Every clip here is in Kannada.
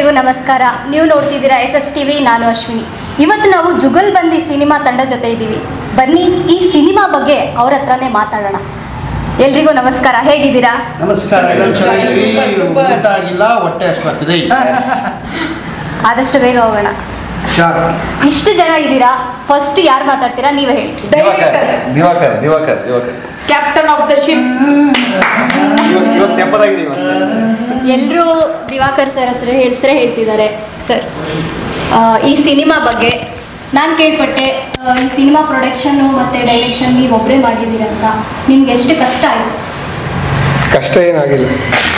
ಎಲ್ರಿಗೂ ನಮಸ್ಕಾರ ನೀವು ನೋಡ್ತಿದ್ದೀರಾ ಎಸ್ ಎಸ್ ಟಿವಿ ನಾನು ಅಶ್ವಿನಿ ಇವತ್ತು ನಾವು ಜುಗಲ್ಬಂದಿ ಸಿನಿಮಾ ತಂಡ ಜೊತೆ ಇದ್ದೀವಿ ಬನ್ನಿ ಈ ಸಿನಿಮಾ ಬಗ್ಗೆ ಅವ್ರ ಹತ್ರನೇ ಮಾತಾಡೋಣ ಎಲ್ರಿಗೂ ನಮಸ್ಕಾರ ಹೇಗಿದ್ದೀರಾ ನಮಸ್ಕಾರ ಎಲ್ಲ ಚೆನ್ನಾಗಿದ್ದೀರಿ ಊಟ ಆಗಿಲ್ಲ ಹೊಟ್ಟೆ ಅಷ್ಟು ಬರ್ತಿದೆ ಆದಷ್ಟು ಬೇಗ ಹೋಗೋಣ ಶಾಕ್ ಇಷ್ಟು ಜನ ಇದ್ದೀರಾ ಫಸ್ಟ್ ಯಾರು ಮಾತಾಡ್ತೀರಾ ನೀವೇ ಹೇಳಿ Diwakar Diwakar Diwakar Diwakar captain of the ship ಇವತ್ತು ಇವತ್ತು ತೆಪ್ಪದಾಗಿದ್ದೀವಿ ಅಷ್ಟೇ ಎಲ್ಲರೂ ದಿವಾಕರ್ ಸರ್ ಹತ್ರ ಹೆಸರೇ ಹೇಳ್ತಿದ್ದಾರೆ ಸರ್ ಈ ಸಿನಿಮಾ ಬಗ್ಗೆ ನಾನು ಕೇಳ್ಪಟ್ಟೆ ಆ, ಈ ಸಿನಿಮಾ ಪ್ರೊಡಕ್ಷನ್ನು ಮತ್ತು ಡೈರೆಕ್ಷನ್ ನೀವು ಒಬ್ಬರೇ ಮಾಡಿದ್ದೀರಂತ ನಿಮ್ಗೆ ಎಷ್ಟು ಕಷ್ಟ ಆಯಿತು ಕಷ್ಟ ಏನಾಗಿಲ್ಲ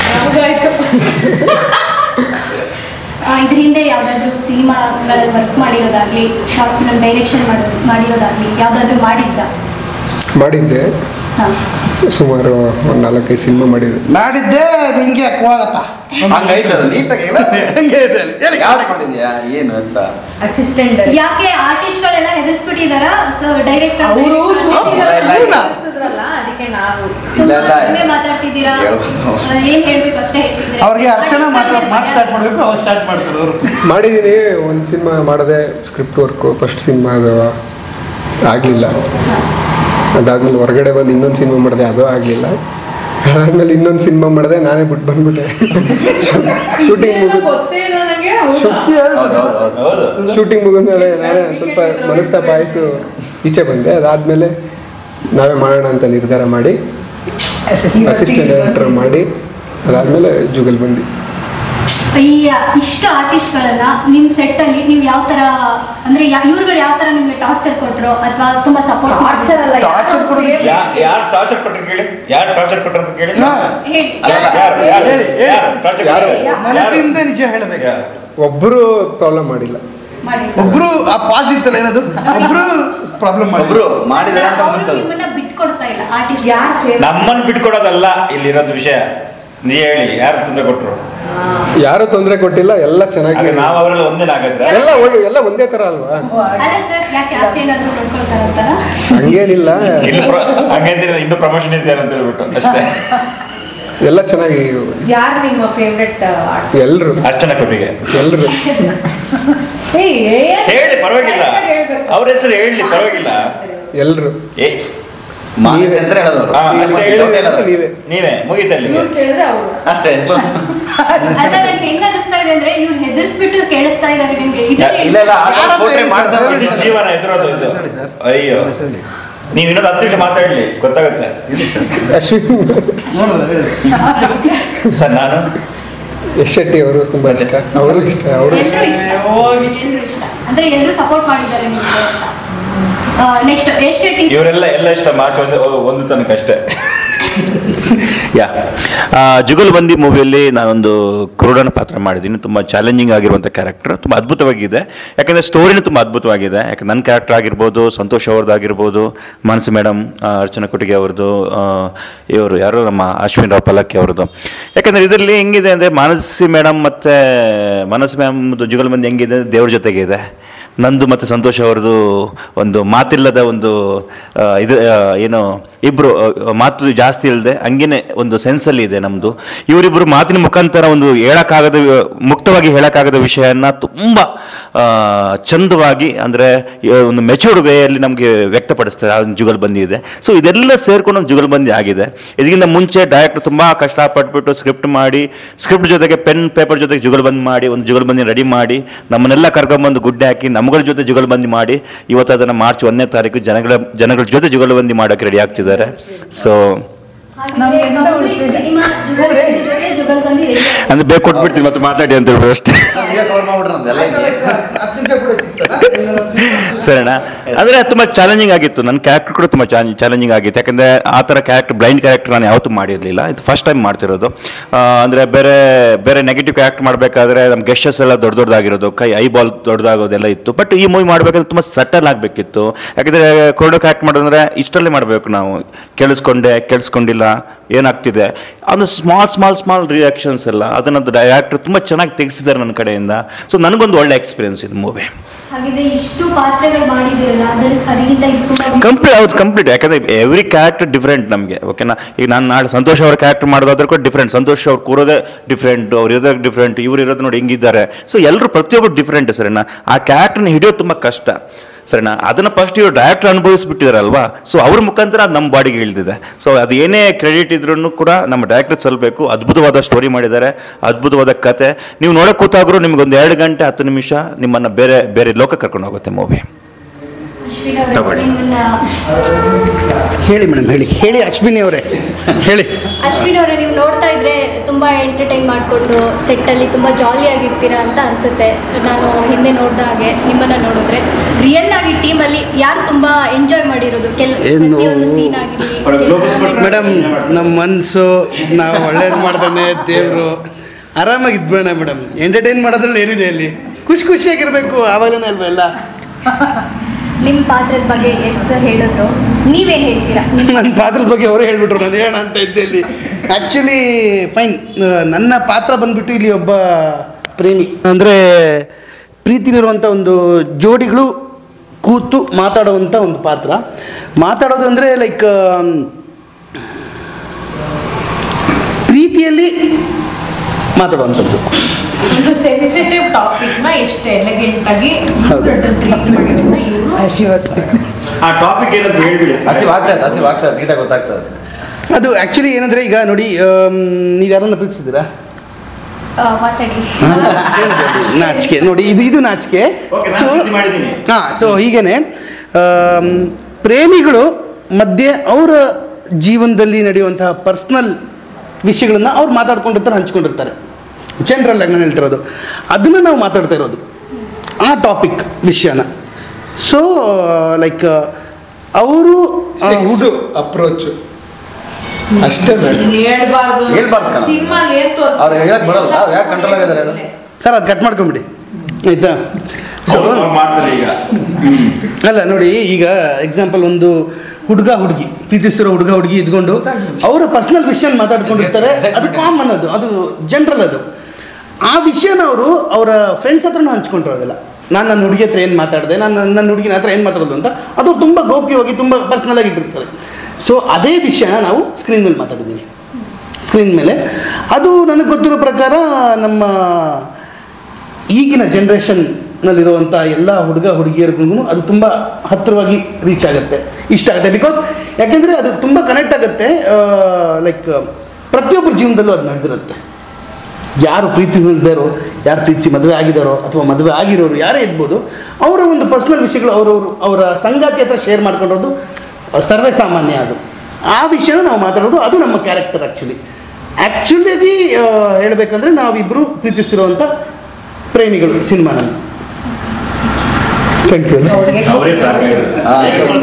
ಇದ್ರ ಹಿಂದೆ ಯಾವುದಾದ್ರೂ ಸಿನಿಮಾಗಳಲ್ಲಿ ವರ್ಕ್ ಮಾಡಿರೋದಾಗಲಿ ಶಾರ್ಟ್ ಫಿಲ್ಮ್ ಡೈರೆಕ್ಷನ್ ಮಾಡೋದು ಮಾಡಿರೋದಾಗಲಿ ಯಾವುದಾದ್ರೂ ಮಾಡಿದ್ರಾ ಮಾಡಿದ್ದೆ ಹಾಂ ಸುಮಾರು ಒಂದು ನಾಲ್ಕೈದು ಸಿನಿಮಾ ಮಾಡಿದ್ದೆ ಮಾಡಿದ್ದೆ ಅದು ಹಿಂಗೆ ಹೋಗತ್ತಾ ಹಂಗೈತೆ ಅದು ನೀಟಾಗಿ ಎಲ್ಲ ಹಂಗೆ ಇದೆ ಅಲ್ಲಿ. ಹೇಳಿ. ಯಾವ್ದು ಮಾಡಿದ್ಯಾ ಏನು ಅಂತ ಅಸಿಸ್ಟೆಂಟ್ ಯಾಕೆ ಆರ್ಟಿಸ್ಟ್ಗಳೆಲ್ಲ ಹೆದರ್ಸ್ಬಿಟ್ಟಿದಾರಾ ಸೊ ಡೈರೆಕ್ಟರ್ ಅವರು ಇಲ್ಲ. ಅದಕ್ಕೆ ನಾವು ಇಲ್ಲ, ಇಲ್ಲ. ಕಡಿಮೆ ಮಾತಾಡ್ತಿದ್ದೀರಾ ಹೇಳ್ಬೋದು. ಆ, ಏನ್ ಹೇಳ್ಬೇಕು ಅಷ್ಟೇ ಹೇಳ್ತಿದ್ದೀರಾ ಅವ್ರಿಗೆ ಅರ್ಚನಾ ಮಾತಾಡ್ ಮಾತು ಸ್ಟಾರ್ಟ್ ಮಾಡಬೇಕು ಅವ್ರು ಸ್ಟಾರ್ಟ್ ಮಾಡ್ತಾರೆ ಅವರು ಮಾಡಿದ್ದೀನಿ ಒಂದು ಸಿನಿಮಾ ಮಾಡಿದೆ ಸ್ಕ್ರಿಪ್ಟ್ ವರ್ಕು ಫಸ್ಟ್ ಸಿನಿಮಾ ಅದು ಆಗಲಿಲ್ಲ ಅದಾದ್ಮೇಲೆ ಹೊರಗಡೆ ಬಂದು ಇನ್ನೊಂದು ಸಿನಿಮಾ ಮಾಡಿದೆ ಅದು ಆಗಲಿಲ್ಲ ಅದಾದ್ಮೇಲೆ ಇನ್ನೊಂದು ಸಿನಿಮಾ ಮಾಡಿದೆ ನಾನೇ ಬಿಟ್ಟು ಬಂದ್ಬಿಟ್ಟೆ ಶೂಟಿಂಗ್ ಮುಗಿದು ಗೊತ್ತೇ ನನಗೆ ಹೌದು ಹೌದು ಹೌದು ಹೌದು ಶೂಟಿಂಗ್ ಮುಗಿದ್ಮೇಲೆ ನಾನೇ ಸ್ವಲ್ಪ ಮನಸ್ತಾಪ ಆಯಿತು ಈಚೆ ಬಂದೆ ಅದಾದಮೇಲೆ ನಾವೇ ಮಾಡೋಣ ಅಂತ ನಿರ್ಧಾರ ಮಾಡಿ ಅಸಿಸ್ಟೆಂಟ್ ಡೈರೆಕ್ಟರ್ ಮಾಡಿ ಅದಾದಮೇಲೆ ಜುಗಲ್ ಬಂದು ಈ ಇಷ್ಟು ಆರ್ಟಿಸ್ಟ್ಗಳನ್ನ ನಿಮ್ ಸೆಟ್ ಅಲ್ಲಿ ನೀವು ಯಾವ ತರ ಅಂದ್ರೆ ಇವ್ರುಗಳು ಯಾವ ತರ ನಿಮ್ಗೆ ಟಾರ್ಚರ್ ಕೊಟ್ರು ಅಥವಾ ತುಂಬಾ ಸಪೋರ್ಟ್ ಟಾರ್ಚರ್ ಅಲ್ಲ Torture ಕೊಡೋದಕ್ಕೆ ಯಾರು ಟಾರ್ಚರ್ ಕೊಟ್ಟರು ಕೇಳಿ ಯಾರು ಟಾರ್ಚರ್ ಕೊಟ್ಟರು ಅಂತ ಕೇಳಿ ಹಾ. ಹೇಳಿ ಅಲ್ಲ, ಯಾರು ಯಾರು ಹೇಳಿ, ಹೇಳಿ. ಯಾರು ಟಾರ್ಚರ್ ಯಾರು? ಮನಸ್ಸಿಂದ ನಿಜ ಹೇಳಬೇಕು ಒಬ್ಬರು ಪ್ರಾಬ್ಲಮ್ ಮಾಡಿಲ್ಲ ಮಾಡಿ ಒಬ್ರು ಆ ಪಾಸ್ ಇತ್ತಲ್ಲ ಏನದು ಒಬ್ರು ಪ್ರಾಬ್ಲಮ್ ಒಬ್ರು ಮಾಡಿದ್ರು ಮಾಡಿದಾರೆ ಅಂತ ಅವ್ರು ಬಂತದ್ದು ನಿಮ್ಮನ್ನ ಬಿಟ್ಕೊಡ್ತಾ ಇಲ್ಲ ಆರ್ಟಿಸ್ಟ್ ಯಾರು ನಮ್ಮನ್ನು ಬಿಟ್ಕೊಡೋದಲ್ಲ ಇಲ್ಲಿರೋದು ವಿಷಯ ನೀ ಹೇಳಿ ಯಾರು ತೊಂದರೆ ಕೊಟ್ರು ಯಾರು ತೊಂದರೆ ಕೊಟ್ಟಿಲ್ಲ ಎಲ್ಲ ಚೆನ್ನಾಗಿ ಹಾಗೆ ನಾವು ಅವರೆಲ್ಲ ಒಂದೇನ ಹಾಗಾದ್ರೆ ಎಲ್ಲ ಒಳ್ಳೆ- ಎಲ್ಲ ಒಂದೇ ತರ ಅಲ್ವಾ ಅಲ್ಲ ಸರ್ ಯಾಕೆ ಆಚೆ ಏನಾದ್ರು ನೋಡ್ಕೊಳ್ತಾರಂತಾರ ಹಂಗೇನಿಲ್ಲ ಇನ್ನು ಪ್ರ- ಹಂಗಂದ್ರೆ ಇನ್ನೂ ಪ್ರಮೋಷನ್ ಇದೆಯಾ ಅಂತ ಹೇಳ್ಬಿಟ್ಟು ಅಷ್ಟೇ ಎಲ್ಲ ಚೆನ್ನಾಗಿ ಯಾರು ನಿಮ್ಮ ಫೇವ್ರೆಟ್ ಎಲ್ರು ಅರ್ಚನಾ ಕೊಟ್ಟಿಗೆ ಎಲ್ರು ಹೇಳಿ ಪರವಾಗಿಲ್ಲ ಅವ್ರ ಹೆಸರು ಹೇಳಿ ಪರವಾಗಿಲ್ಲ ಎಲ್ರು ಏ ನೀವೇ. ಅಂದ್ರೆ ಹೇಳೋದು ಹಾ, ಅಷ್ಟೇ ಹೇಳಿದ್ರೆ ನೀವೇ. ನೀವೇ ಮುಗೀತಲ್ಲಿ ಇವ್ರು ಕೇಳಿದ್ರೆ ಅವರು ಅಷ್ಟೇ ಅಲ್ಲ ನನ್ಗೆ ಹೆಂಗ್ ಅನಿಸ್ತಾ ಇದೆ ಅಂದ್ರೆ ಇವ್ರು ಹೆದರ್ಸ್ಬಿಟ್ಟು ಕೇಳಿಸ್ತಾ ಇದಾರೆ ನಿಮ್ಗೆ ಇದಕ್ಕೆ ಇಲ್ಲ ಇಲ್ಲ ಆ ಯಾರಂತ portrait ಹೇಳಿ ಮಾಡ್ತಾ ಸರ್? ಇದ್ದೀನಿ, ಜೀವನ ಎದುರೋದು ಇದು ಹೇಳಿ ಸರ್. ಅಯ್ಯೋ ಹೇಳಿ. ನೀವು ಇನ್ನೊಂದು ಹತ್ತು ನಿಮಿಷ ಮಾತಾಡ್ಲಿ ಗೊತ್ತಾಗುತ್ತೆ ಅಶ್ವಿನ್ ನೋಡಿದ್ರೆ ಹೇಳಿ. ಸರ್ ನಾನು ಯಶ್ ಶೆಟ್ಟಿ ಅವರು ತುಂಬಾ ಇಷ್ಟ ಅವರು ಇಷ್ಟ ಅವರು ಎಲ್ರು ಇಷ್ಟ ಎಲ್ರು ಇಷ್ಟ ಅಂದ್ರೆ ಎಲ್ರು ಸಪೋರ್ಟ್ ಮಾಡಿದ್ದಾರೆ ನಿಮ್ಗೆ ಅಂತ ನೆಕ್ಸ್ಟ್ ಯಶ್ ಶೆಟ್ಟಿ ಇವರೆಲ್ಲ ಎಲ್ಲ ಇಷ್ಟ ಮಾತು ಒಂದು ಒಂದು ತನಕ ಅಷ್ಟೇ ಯಾ ಜುಗಲ್ಬಂದಿ ಮೂವಿಯಲ್ಲಿ ನಾನೊಂದು ಕುರುಡನ ಪಾತ್ರ ಮಾಡಿದ್ದೀನಿ ತುಂಬ ಚಾಲೆಂಜಿಂಗ್ ಆಗಿರುವಂಥ ಕ್ಯಾರೆಕ್ಟರ್ ತುಂಬ ಅದ್ಭುತವಾಗಿದೆ ಯಾಕಂದರೆ ಸ್ಟೋರಿನೂ ತುಂಬ ಅದ್ಭುತವಾಗಿದೆ ಯಾಕೆ ನನ್ನ ಕ್ಯಾರೆಕ್ಟರ್ ಆಗಿರ್ಬೋದು ಸಂತೋಷ್ ಅವ್ರದ್ದು ಆಗಿರ್ಬೋದು ಮಾನಸಿ ಮೇಡಮ್ ಅರ್ಚನಾ ಕೊಟ್ಟಿಗೆ ಅವ್ರದ್ದು ಆ, ಇವರು ಯಾರು ನಮ್ಮ ಅಶ್ವಿನ್ ರಾವ್ ಪಲ್ಲಕ್ಕಿ ಅವ್ರದ್ದು ಯಾಕಂದರೆ ಇದರಲ್ಲಿ ಹೆಂಗಿದೆ ಅಂದರೆ ಮಾನಸಿ ಮೇಡಮ್ ಮತ್ತು ಮಾನಸಿ ಮ್ಯಾಮ್ದು ಜುಗಲ್ಬಂದಿ ಹೆಂಗಿದೆ ದೇವ್ರ ಜೊತೆಗೆ ಇದೆ ನಂದು ಮತ್ತು ಸಂತೋಷ್ ಅವ್ರದ್ದು ಒಂದು ಮಾತಿಲ್ಲದ ಒಂದು ಆ, ಇದು ಆ, ಏನು ಇಬ್ಬರು ಮಾತು ಜಾಸ್ತಿ ಇಲ್ಲದೆ ಹಂಗೇನೆ ಒಂದು ಸೆನ್ಸಲ್ಲಿ ಇದೆ ನಮ್ಮದು ಇವರಿಬ್ಬರು ಮಾತಿನ ಮುಖಾಂತರ ಒಂದು ಹೇಳೋಕ್ಕಾಗದ ಮುಕ್ತವಾಗಿ ಹೇಳೋಕ್ಕಾಗದ ವಿಷಯನ ತುಂಬ ಆ, ಚಂದವಾಗಿ ಅಂದರೆ ಒಂದು ಮೆಚೂರ್ಡ್ ವೇಯಲ್ಲಿ ನಮಗೆ ವ್ಯಕ್ತಪಡಿಸ್ತಾರೆ ಆ ಒಂದು ಜುಗಲ್ಬಂದಿ ಇದೆ ಸೊ ಇದೆಲ್ಲ ಸೇರ್ಕೊಂಡು ಒಂದು ಜುಗಲ್ಬಂದಿ ಆಗಿದೆ ಇದಕ್ಕಿಂತ ಮುಂಚೆ ಡೈರೆಕ್ಟರ್ ತುಂಬ ಕಷ್ಟಪಟ್ಬಿಟ್ಟು ಸ್ಕ್ರಿಪ್ಟ್ ಮಾಡಿ ಸ್ಕ್ರಿಪ್ಟ್ ಜೊತೆಗೆ ಪೆನ್ ಪೇಪರ್ ಜೊತೆಗೆ ಜುಗಲ್ಬಂದಿ ಮಾಡಿ ಒಂದು ಜುಗಲ್ಬಂದಿ ರೆಡಿ ಮಾಡಿ ನಮ್ಮನ್ನೆಲ್ಲ ಕರ್ಕೊಂಬಂದು ಗುಡ್ಡೆ ಹಾಕಿ ನಮ್ಮಗಳ ಜೊತೆ ಜುಗಲ್ಬಂದಿ ಮಾಡಿ ಇವತ್ತು ಅದನ್ನು ಮಾರ್ಚ್ ಒಂದನೇ ತಾರೀಕು ಜನಗಳ ಜನಗಳ ಜೊತೆ ಜುಗಲ್ಬಂದಿ ಮಾಡೋಕ್ಕೆ ರೆಡಿ ಆಗ್ತಿದ್ದಾರೆ ಸೊ ಜುಗಲ್ಬಂದಿ ರೆಡಿ ಅಂದರೆ ಬೇಕು ಕೊಟ್ಬಿಡ್ತೀನಿ ಮತ್ತೆ ಮಾತಾಡಿ ಅಂತ ಹೇಳ್ಬಿಟ್ಟು ಅಷ್ಟೇ ಹತ್ತು ನಿಮಿಷ ಕೂಡ ಸಿಗ್ತದಾ? ಸರಿನಾ ಅಂದರೆ ತುಂಬ ಚಾಲೆಂಜಿಂಗ್ ಆಗಿತ್ತು ನನ್ನ ಕ್ಯಾರೆಕ್ಟರ್ ಕೂಡ ತುಂಬ ಚಾಲೆಂಜಿಂಗ್ ಆಗಿತ್ತು ಯಾಕಂದರೆ ಆ ಥರ ಕ್ಯಾರೆಕ್ಟರ್ ಬ್ಲೈಂಡ್ ಕ್ಯಾರೆಕ್ಟರ್ ನಾನು ಯಾವತ್ತೂ ಮಾಡಿರಲಿಲ್ಲ ಇದು ಫಸ್ಟ್ ಟೈಮ್ ಮಾಡ್ತಿರೋದು ಅಂದರೆ ಬೇರೆ ಬೇರೆ ನೆಗೆಟಿವ್ ಕ್ಯಾರೆಕ್ಟರ್ ಮಾಡಬೇಕಾದ್ರೆ ನಮ್ಮ ಗೆಸ್ಟಸ್ ಎಲ್ಲ ದೊಡ್ಡ ದೊಡ್ಡದಾಗಿರೋದು ಕೈ ಐ ಬಾಲ್ ದೊಡ್ಡದಾಗೋದೆಲ್ಲ ಇತ್ತು ಬಟ್ ಈ ಮೂವಿ ಮಾಡಬೇಕಾದ್ರೆ ತುಂಬ ಸಟಲ್ ಆಗಬೇಕಿತ್ತು ಯಾಕಂದರೆ ಕೊರಡು ಕ್ಯಾರೆಕ್ಟ್ ಮಾಡೋದಂದ್ರೆ ಇಷ್ಟರಲ್ಲೇ ಮಾಡಬೇಕು ನಾವು ಕೇಳಿಸ್ಕೊಂಡೆ ಕೇಳಿಸ್ಕೊಂಡಿಲ್ಲ ಏನಾಗ್ತಿದೆ ಅದು ಸ್ಮಾಲ್ ಸ್ಮಾಲ್ ಸ್ಮಾಲ್ ರಿಯಾಕ್ಷನ್ಸ್ ಎಲ್ಲ ಅದನ್ನು ಡೈರೆಕ್ಟರ್ ತುಂಬ ಚೆನ್ನಾಗಿ ತೆಗೆಸಿದ್ದಾರೆ ನನ್ನ ಕಡೆಯಿಂದ ಸೊ ನನಗೊಂದು ಒಳ್ಳೆ ಎಕ್ಸ್ಪೀರಿಯನ್ಸ್ ಇದು ಮೂವಿ ಹಾಗಿದ್ರೆ ಇಷ್ಟು ಪಾತ್ರಗಳು ಮಾಡಿದಿರಲ್ಲ ಅದ್ರ ಅದಕ್ಕಿಂತ ಇದು ತುಂಬಾ ಕಂಪ್ಲೀಟ್ ಹೌದು ಕಂಪ್ಲೀಟ್ ಯಾಕಂದ್ರೆ ಎವ್ರಿ ಕ್ಯಾರೆಕ್ಟರ್ ಡಿಫ್ರೆಂಟ್ ನಮಗೆ ಓಕೆನಾ ಈಗ ನಾನು ನಾಳೆ ಸಂತೋಷ್ ಅವ್ರ ಕ್ಯಾರೆಕ್ಟರ್ ಮಾಡೋದಾದ್ರೆ ಕೂಡ ಡಿಫ್ರೆಂಟ್ ಸಂತೋಷ್ ಅವ್ರು ಕೂರೋದೇ ಡಿಫ್ರೆಂಟ್ ಅವ್ರು ಇರೋದಾಗ ಡಿಫ್ರೆಂಟ್ ಇವ್ರು ಇರೋದು ನೋಡಿ ಹೆಂಗಿದ್ದಾರೆ ಸೊ ಎಲ್ಲರೂ ಪ್ರತಿಯೊಬ್ಬರು ಡಿಫ್ರೆಂಟ್ ಸರಿನಾ ಆ ಕ್ಯಾರೆಕ್ಟರ್ನ ಹಿಡಿಯೋದು ತುಂಬ ಕಷ್ಟ ಸರಿನಾ ಅದನ್ನು ಫಸ್ಟ್ ಇವರು ಡೈರೆಕ್ಟರ್ ಅನುಭವಿಸ್ಬಿಟ್ಟಿದಾರಲ್ವಾ ಸೊ ಅವ್ರ ಮುಖಾಂತರ ಅದು ನಮ್ಮ ಬಾಡಿಗೆ ಇಳಿದಿದೆ ಸೊ ಅದು ಏನೇ ಕ್ರೆಡಿಟ್ ಇದ್ರೂ ಕೂಡ ನಮ್ಮ ಡೈರೆಕ್ಟರ್ ಸಲ್ಲಬೇಕು ಅದ್ಭುತವಾದ ಸ್ಟೋರಿ ಮಾಡಿದ್ದಾರೆ ಅದ್ಭುತವಾದ ಕತೆ ನೀವು ನೋಡೋಕೆ ಕೂತಾಗ್ರೂ ನಿಮ್ಗೊಂದು ಎರಡು ಗಂಟೆ ಹತ್ತು ನಿಮಿಷ ನಿಮ್ಮನ್ನು ಬೇರೆ ಬೇರೆ ಲೋಕ ಕರ್ಕೊಂಡು ಹೋಗುತ್ತೆ ಮೂವಿ ಅಶ್ವಿನ್ ಅವರೇ, ತಗೊಳ್ಳಿ. ನಿಮ್ಮನ್ನ ಹೇಳಿ ಮೇಡಮ್ ಹೇಳಿ ಹೇಳಿ ಅಶ್ವಿನಿ ಅವರೇ ಹೇಳಿ ಅಶ್ವಿನ್ ಅವರೇ ನೀವು ನೋಡ್ತಾ ಇದ್ರೆ ತುಂಬಾ ಎಂಟರ್ಟೈನ್ ಮಾಡಿಕೊಂಡು ಸೆಟ್ಟಲ್ಲಿ ತುಂಬಾ ಜಾಲಿ ಆಗಿರ್ತೀರಾ ಅಂತ ಅನ್ಸುತ್ತೆ ನಾನು ಹಿಂದೆ ನೋಡ್ದ ಹಾಗೆ ನಿಮ್ಮನ್ನ ನೋಡಿದ್ರೆ ರಿಯಲ್ ಆಗಿ ಟೀಮಲ್ಲಿ ಯಾರು ತುಂಬಾ ಎಂಜಾಯ್ ಮಾಡಿರೋದು ಕೆಲ ಏನು? ಪ್ರತಿಯೊಂದು ಸೀನ್ ಆಗಲಿ ಮೇಡಮ್ ನಮ್ಮ ಮನಸ್ಸು ನಾವು ಒಳ್ಳೇದು ಮಾಡ್ತಾನೆ ದೇವರು ಆರಾಮಾಗಿ ಇದ್ಬೇಡ ಮೇಡಮ್ ಎಂಟರ್ಟೈನ್ ಮಾಡೋದ್ರಲ್ಲಿ ಏನಿದೆ ಅಲ್ಲಿ ಖುಷಿ ಖುಷಿಯಾಗಿರ್ಬೇಕು ಆವಾಗಲೇ ಅಲ್ವಾ ಎಲ್ಲ ನಿಮ್ಮ ಪಾತ್ರದ ಬಗ್ಗೆ ಎಷ್ಟು ಸರ್ ಹೇಳಿದ್ರು ನೀವೇನ್ ಹೇಳ್ತೀರಾ ನನ್ನ ಪಾತ್ರದ ಬಗ್ಗೆ ಅವರೇ ಹೇಳ್ಬಿಟ್ರು ನಾನು ಹೇಳೋಣ ಅಂತ ಇದ್ದೆ ಇಲ್ಲಿ ಆ್ಯಕ್ಚುಲಿ ಫೈನ್ ನನ್ನ ಪಾತ್ರ ಬಂದ್ಬಿಟ್ಟು ಇಲ್ಲಿ ಒಬ್ಬ ಪ್ರೇಮಿ ಅಂದರೆ ಪ್ರೀತಿಲಿರುವಂಥ ಒಂದು ಜೋಡಿಗಳು ಕೂತು ಮಾತಾಡುವಂಥ ಒಂದು ಪಾತ್ರ ಮಾತಾಡೋದು ಅಂದರೆ ಲೈಕ್ ಪ್ರೀತಿಯಲ್ಲಿ ಮಾತಾಡುವಂಥದ್ದು ಒಂದು ಸೆನ್ಸಿಟಿವ್ ಟಾಪಿಕ್ ನ ಎಷ್ಟು ಎಲಿಗೆಂಟ್ ಆಗಿ ಹೌದು. ಟ್ರೀಟ್ ಮಾಡಿದ್ನ ಇವರು ಆ ಟಾಪಿಕ್ ಏನಂತ ಹೇಳ್ಬಿಡಿ ಹಸಿವು ಆಗ್ತಾ ಇದೆ ಹಸಿವು ಆಗ್ತಾ ಇದೆ ನೀಟಾಗಿ ಗೊತ್ತಾಗ್ತದೆ ಅದು ಆ್ಯಕ್ಚುಲಿ ಏನಂದರೆ ಈಗ ನೋಡಿ ನೀವು ಯಾರನ್ನ ಪ್ರೀತಿಸಿದ್ದೀರಾ ಆ, ಮಾತಾಡಿ ನಾಚಿಕೆ ನೋಡಿ ಇದು ಇದು ನಾಚಿಕೆ Okay, ನಾನು ಸೊ ಪ್ರೀತಿ ಮಾಡಿದ್ದೀನಿ. ಹಾಂ ಸೊ ಹೀಗೇನೆ ಆಮ್, ಪ್ರೇಮಿಗಳು ಮಧ್ಯೆ ಅವರ ಜೀವನದಲ್ಲಿ ನಡೆಯುವಂತಹ ಪರ್ಸ್ನಲ್ ವಿಷಯಗಳನ್ನು ಅವ್ರು ಮಾತಾಡ್ಕೊಂಡಿರ್ತಾರೆ ಹಂಚ್ಕೊಂಡಿರ್ತಾರೆ ಜನರಲ್ ಆಗಿ ನಾನು ಹೇಳ್ತಿರೋದು ಅದನ್ನು ನಾವು ಮಾತಾಡ್ತಾ ಇರೋದು ಆ ಟಾಪಿಕ್ ವಿಷಯನ ಸೊ ಲೈಕ್ ಅವರು ಸೆಕ್ಸು ಅಪ್ರೋಚ್ ಅಷ್ಟೇ ಮೇಡಮ್ ಹೇಳ್ಬಾರ್ದು ಹೇಳ್ಬಾರ್ದು ಕಣ. ಸಿನಿಮಾ ಏನ್ ತೋರಿಸ್ತಾರೆ ಅವ್ರು ಹೇಳಕ್ ಬರಲ್ಲ, ಯಾಕ್ control ಆಗಿದ್ದಾರೆ ಹೇಳು? ಸರ್ ಅದು ಕಟ್ ಮಾಡ್ಕೊಂಬಿಡಿ ಆಯಿತಾ ಸೊ ಮಾಡ್ತಾರೆ ಈಗ ಅಲ್ಲ ನೋಡಿ ಈಗ ಎಕ್ಸಾಂಪಲ್ ಒಂದು ಹುಡುಗ ಹುಡುಗಿ ಪ್ರೀತಿಸ್ತಿರೋ ಹುಡುಗ ಹುಡುಗಿ ಇದ್ಕೊಂಡು ಅವರ ಪರ್ಸನಲ್ ವಿಷಯ ಮಾತಾಡ್ಕೊಂಡಿರ್ತಾರೆ ಅದು ಕಾಮನ್ ಅದು ಅದು ಜನರಲ್ ಅದು ಆ ವಿಷಯನ ಅವರು ಅವರ ಫ್ರೆಂಡ್ಸ್ ಹತ್ರನೂ ಹಂಚ್ಕೊಂಡಿರೋದಿಲ್ಲ ನಾನು ನನ್ನ ಹುಡುಗಿ ಹತ್ರ ಏನು ಮಾತಾಡಿದೆ ನಾನು ನನ್ನ ಹುಡುಗಿನ ಹತ್ರ ಏನು ಮಾತಾಡೋದು ಅಂತ ಅದು ತುಂಬ ಗೌಪ್ಯವಾಗಿ ತುಂಬ ಪರ್ಸ್ನಲ್ ಆಗಿ ಇಟ್ಟಿರ್ತಾರೆ ಸೊ ಅದೇ ವಿಷಯನ ನಾವು ಸ್ಕ್ರೀನ್ ಮೇಲೆ ಮಾತಾಡಿದ್ದೀವಿ ಸ್ಕ್ರೀನ್ ಮೇಲೆ ಅದು ನನಗೆ ಗೊತ್ತಿರೋ ಪ್ರಕಾರ ನಮ್ಮ ಈಗಿನ ಜನ್ರೇಷನ್ನಲ್ಲಿರುವಂಥ ಎಲ್ಲ ಹುಡುಗ ಹುಡುಗಿಯರಿಗೂ ಅದು ತುಂಬ ಹತ್ತಿರವಾಗಿ ರೀಚ್ ಆಗುತ್ತೆ ಇಷ್ಟ ಆಗುತ್ತೆ ಬಿಕಾಸ್ ಯಾಕೆಂದರೆ ಅದು ತುಂಬ ಕನೆಕ್ಟ್ ಆಗುತ್ತೆ ಲೈಕ್ ಪ್ರತಿಯೊಬ್ಬರ ಜೀವನದಲ್ಲೂ ಅದು ನಡೆದಿರುತ್ತೆ ಯಾರು ಪ್ರೀತಿ ಇಲ್ದಾರೋ ಯಾರು ಪ್ರೀತಿಸಿ ಮದುವೆ ಆಗಿದ್ದಾರೋ ಅಥವಾ ಮದುವೆ ಆಗಿರೋರು ಯಾರೇ ಇರ್ಬೋದು ಅವರ ಒಂದು ಪರ್ಸ್ನಲ್ ವಿಷಯಗಳು ಅವರವರು ಅವರ ಸಂಗಾತಿ ಹತ್ರ ಶೇರ್ ಮಾಡ್ಕೊಂಡಿರೋದು ಸರ್ವೇ ಸಾಮಾನ್ಯ ಅದು ಆ ವಿಷಯನ ನಾವು ಮಾತಾಡೋದು ಅದು ನಮ್ಮ ಕ್ಯಾರೆಕ್ಟರ್ ಆ್ಯಕ್ಚುಲಿ ಆ್ಯಕ್ಚುಲಿಯಾಗಿ ಹೇಳಬೇಕಂದ್ರೆ ನಾವಿಬ್ಬರು ಪ್ರೀತಿಸ್ತಿರುವಂಥ ಪ್ರೇಮಿಗಳು ಸಿನಿಮಾನಲ್ಲಿ ಥ್ಯಾಂಕ್ ಯು ಅವರೇ ಸಾಕಾಗಿರೋದು ಹಾ.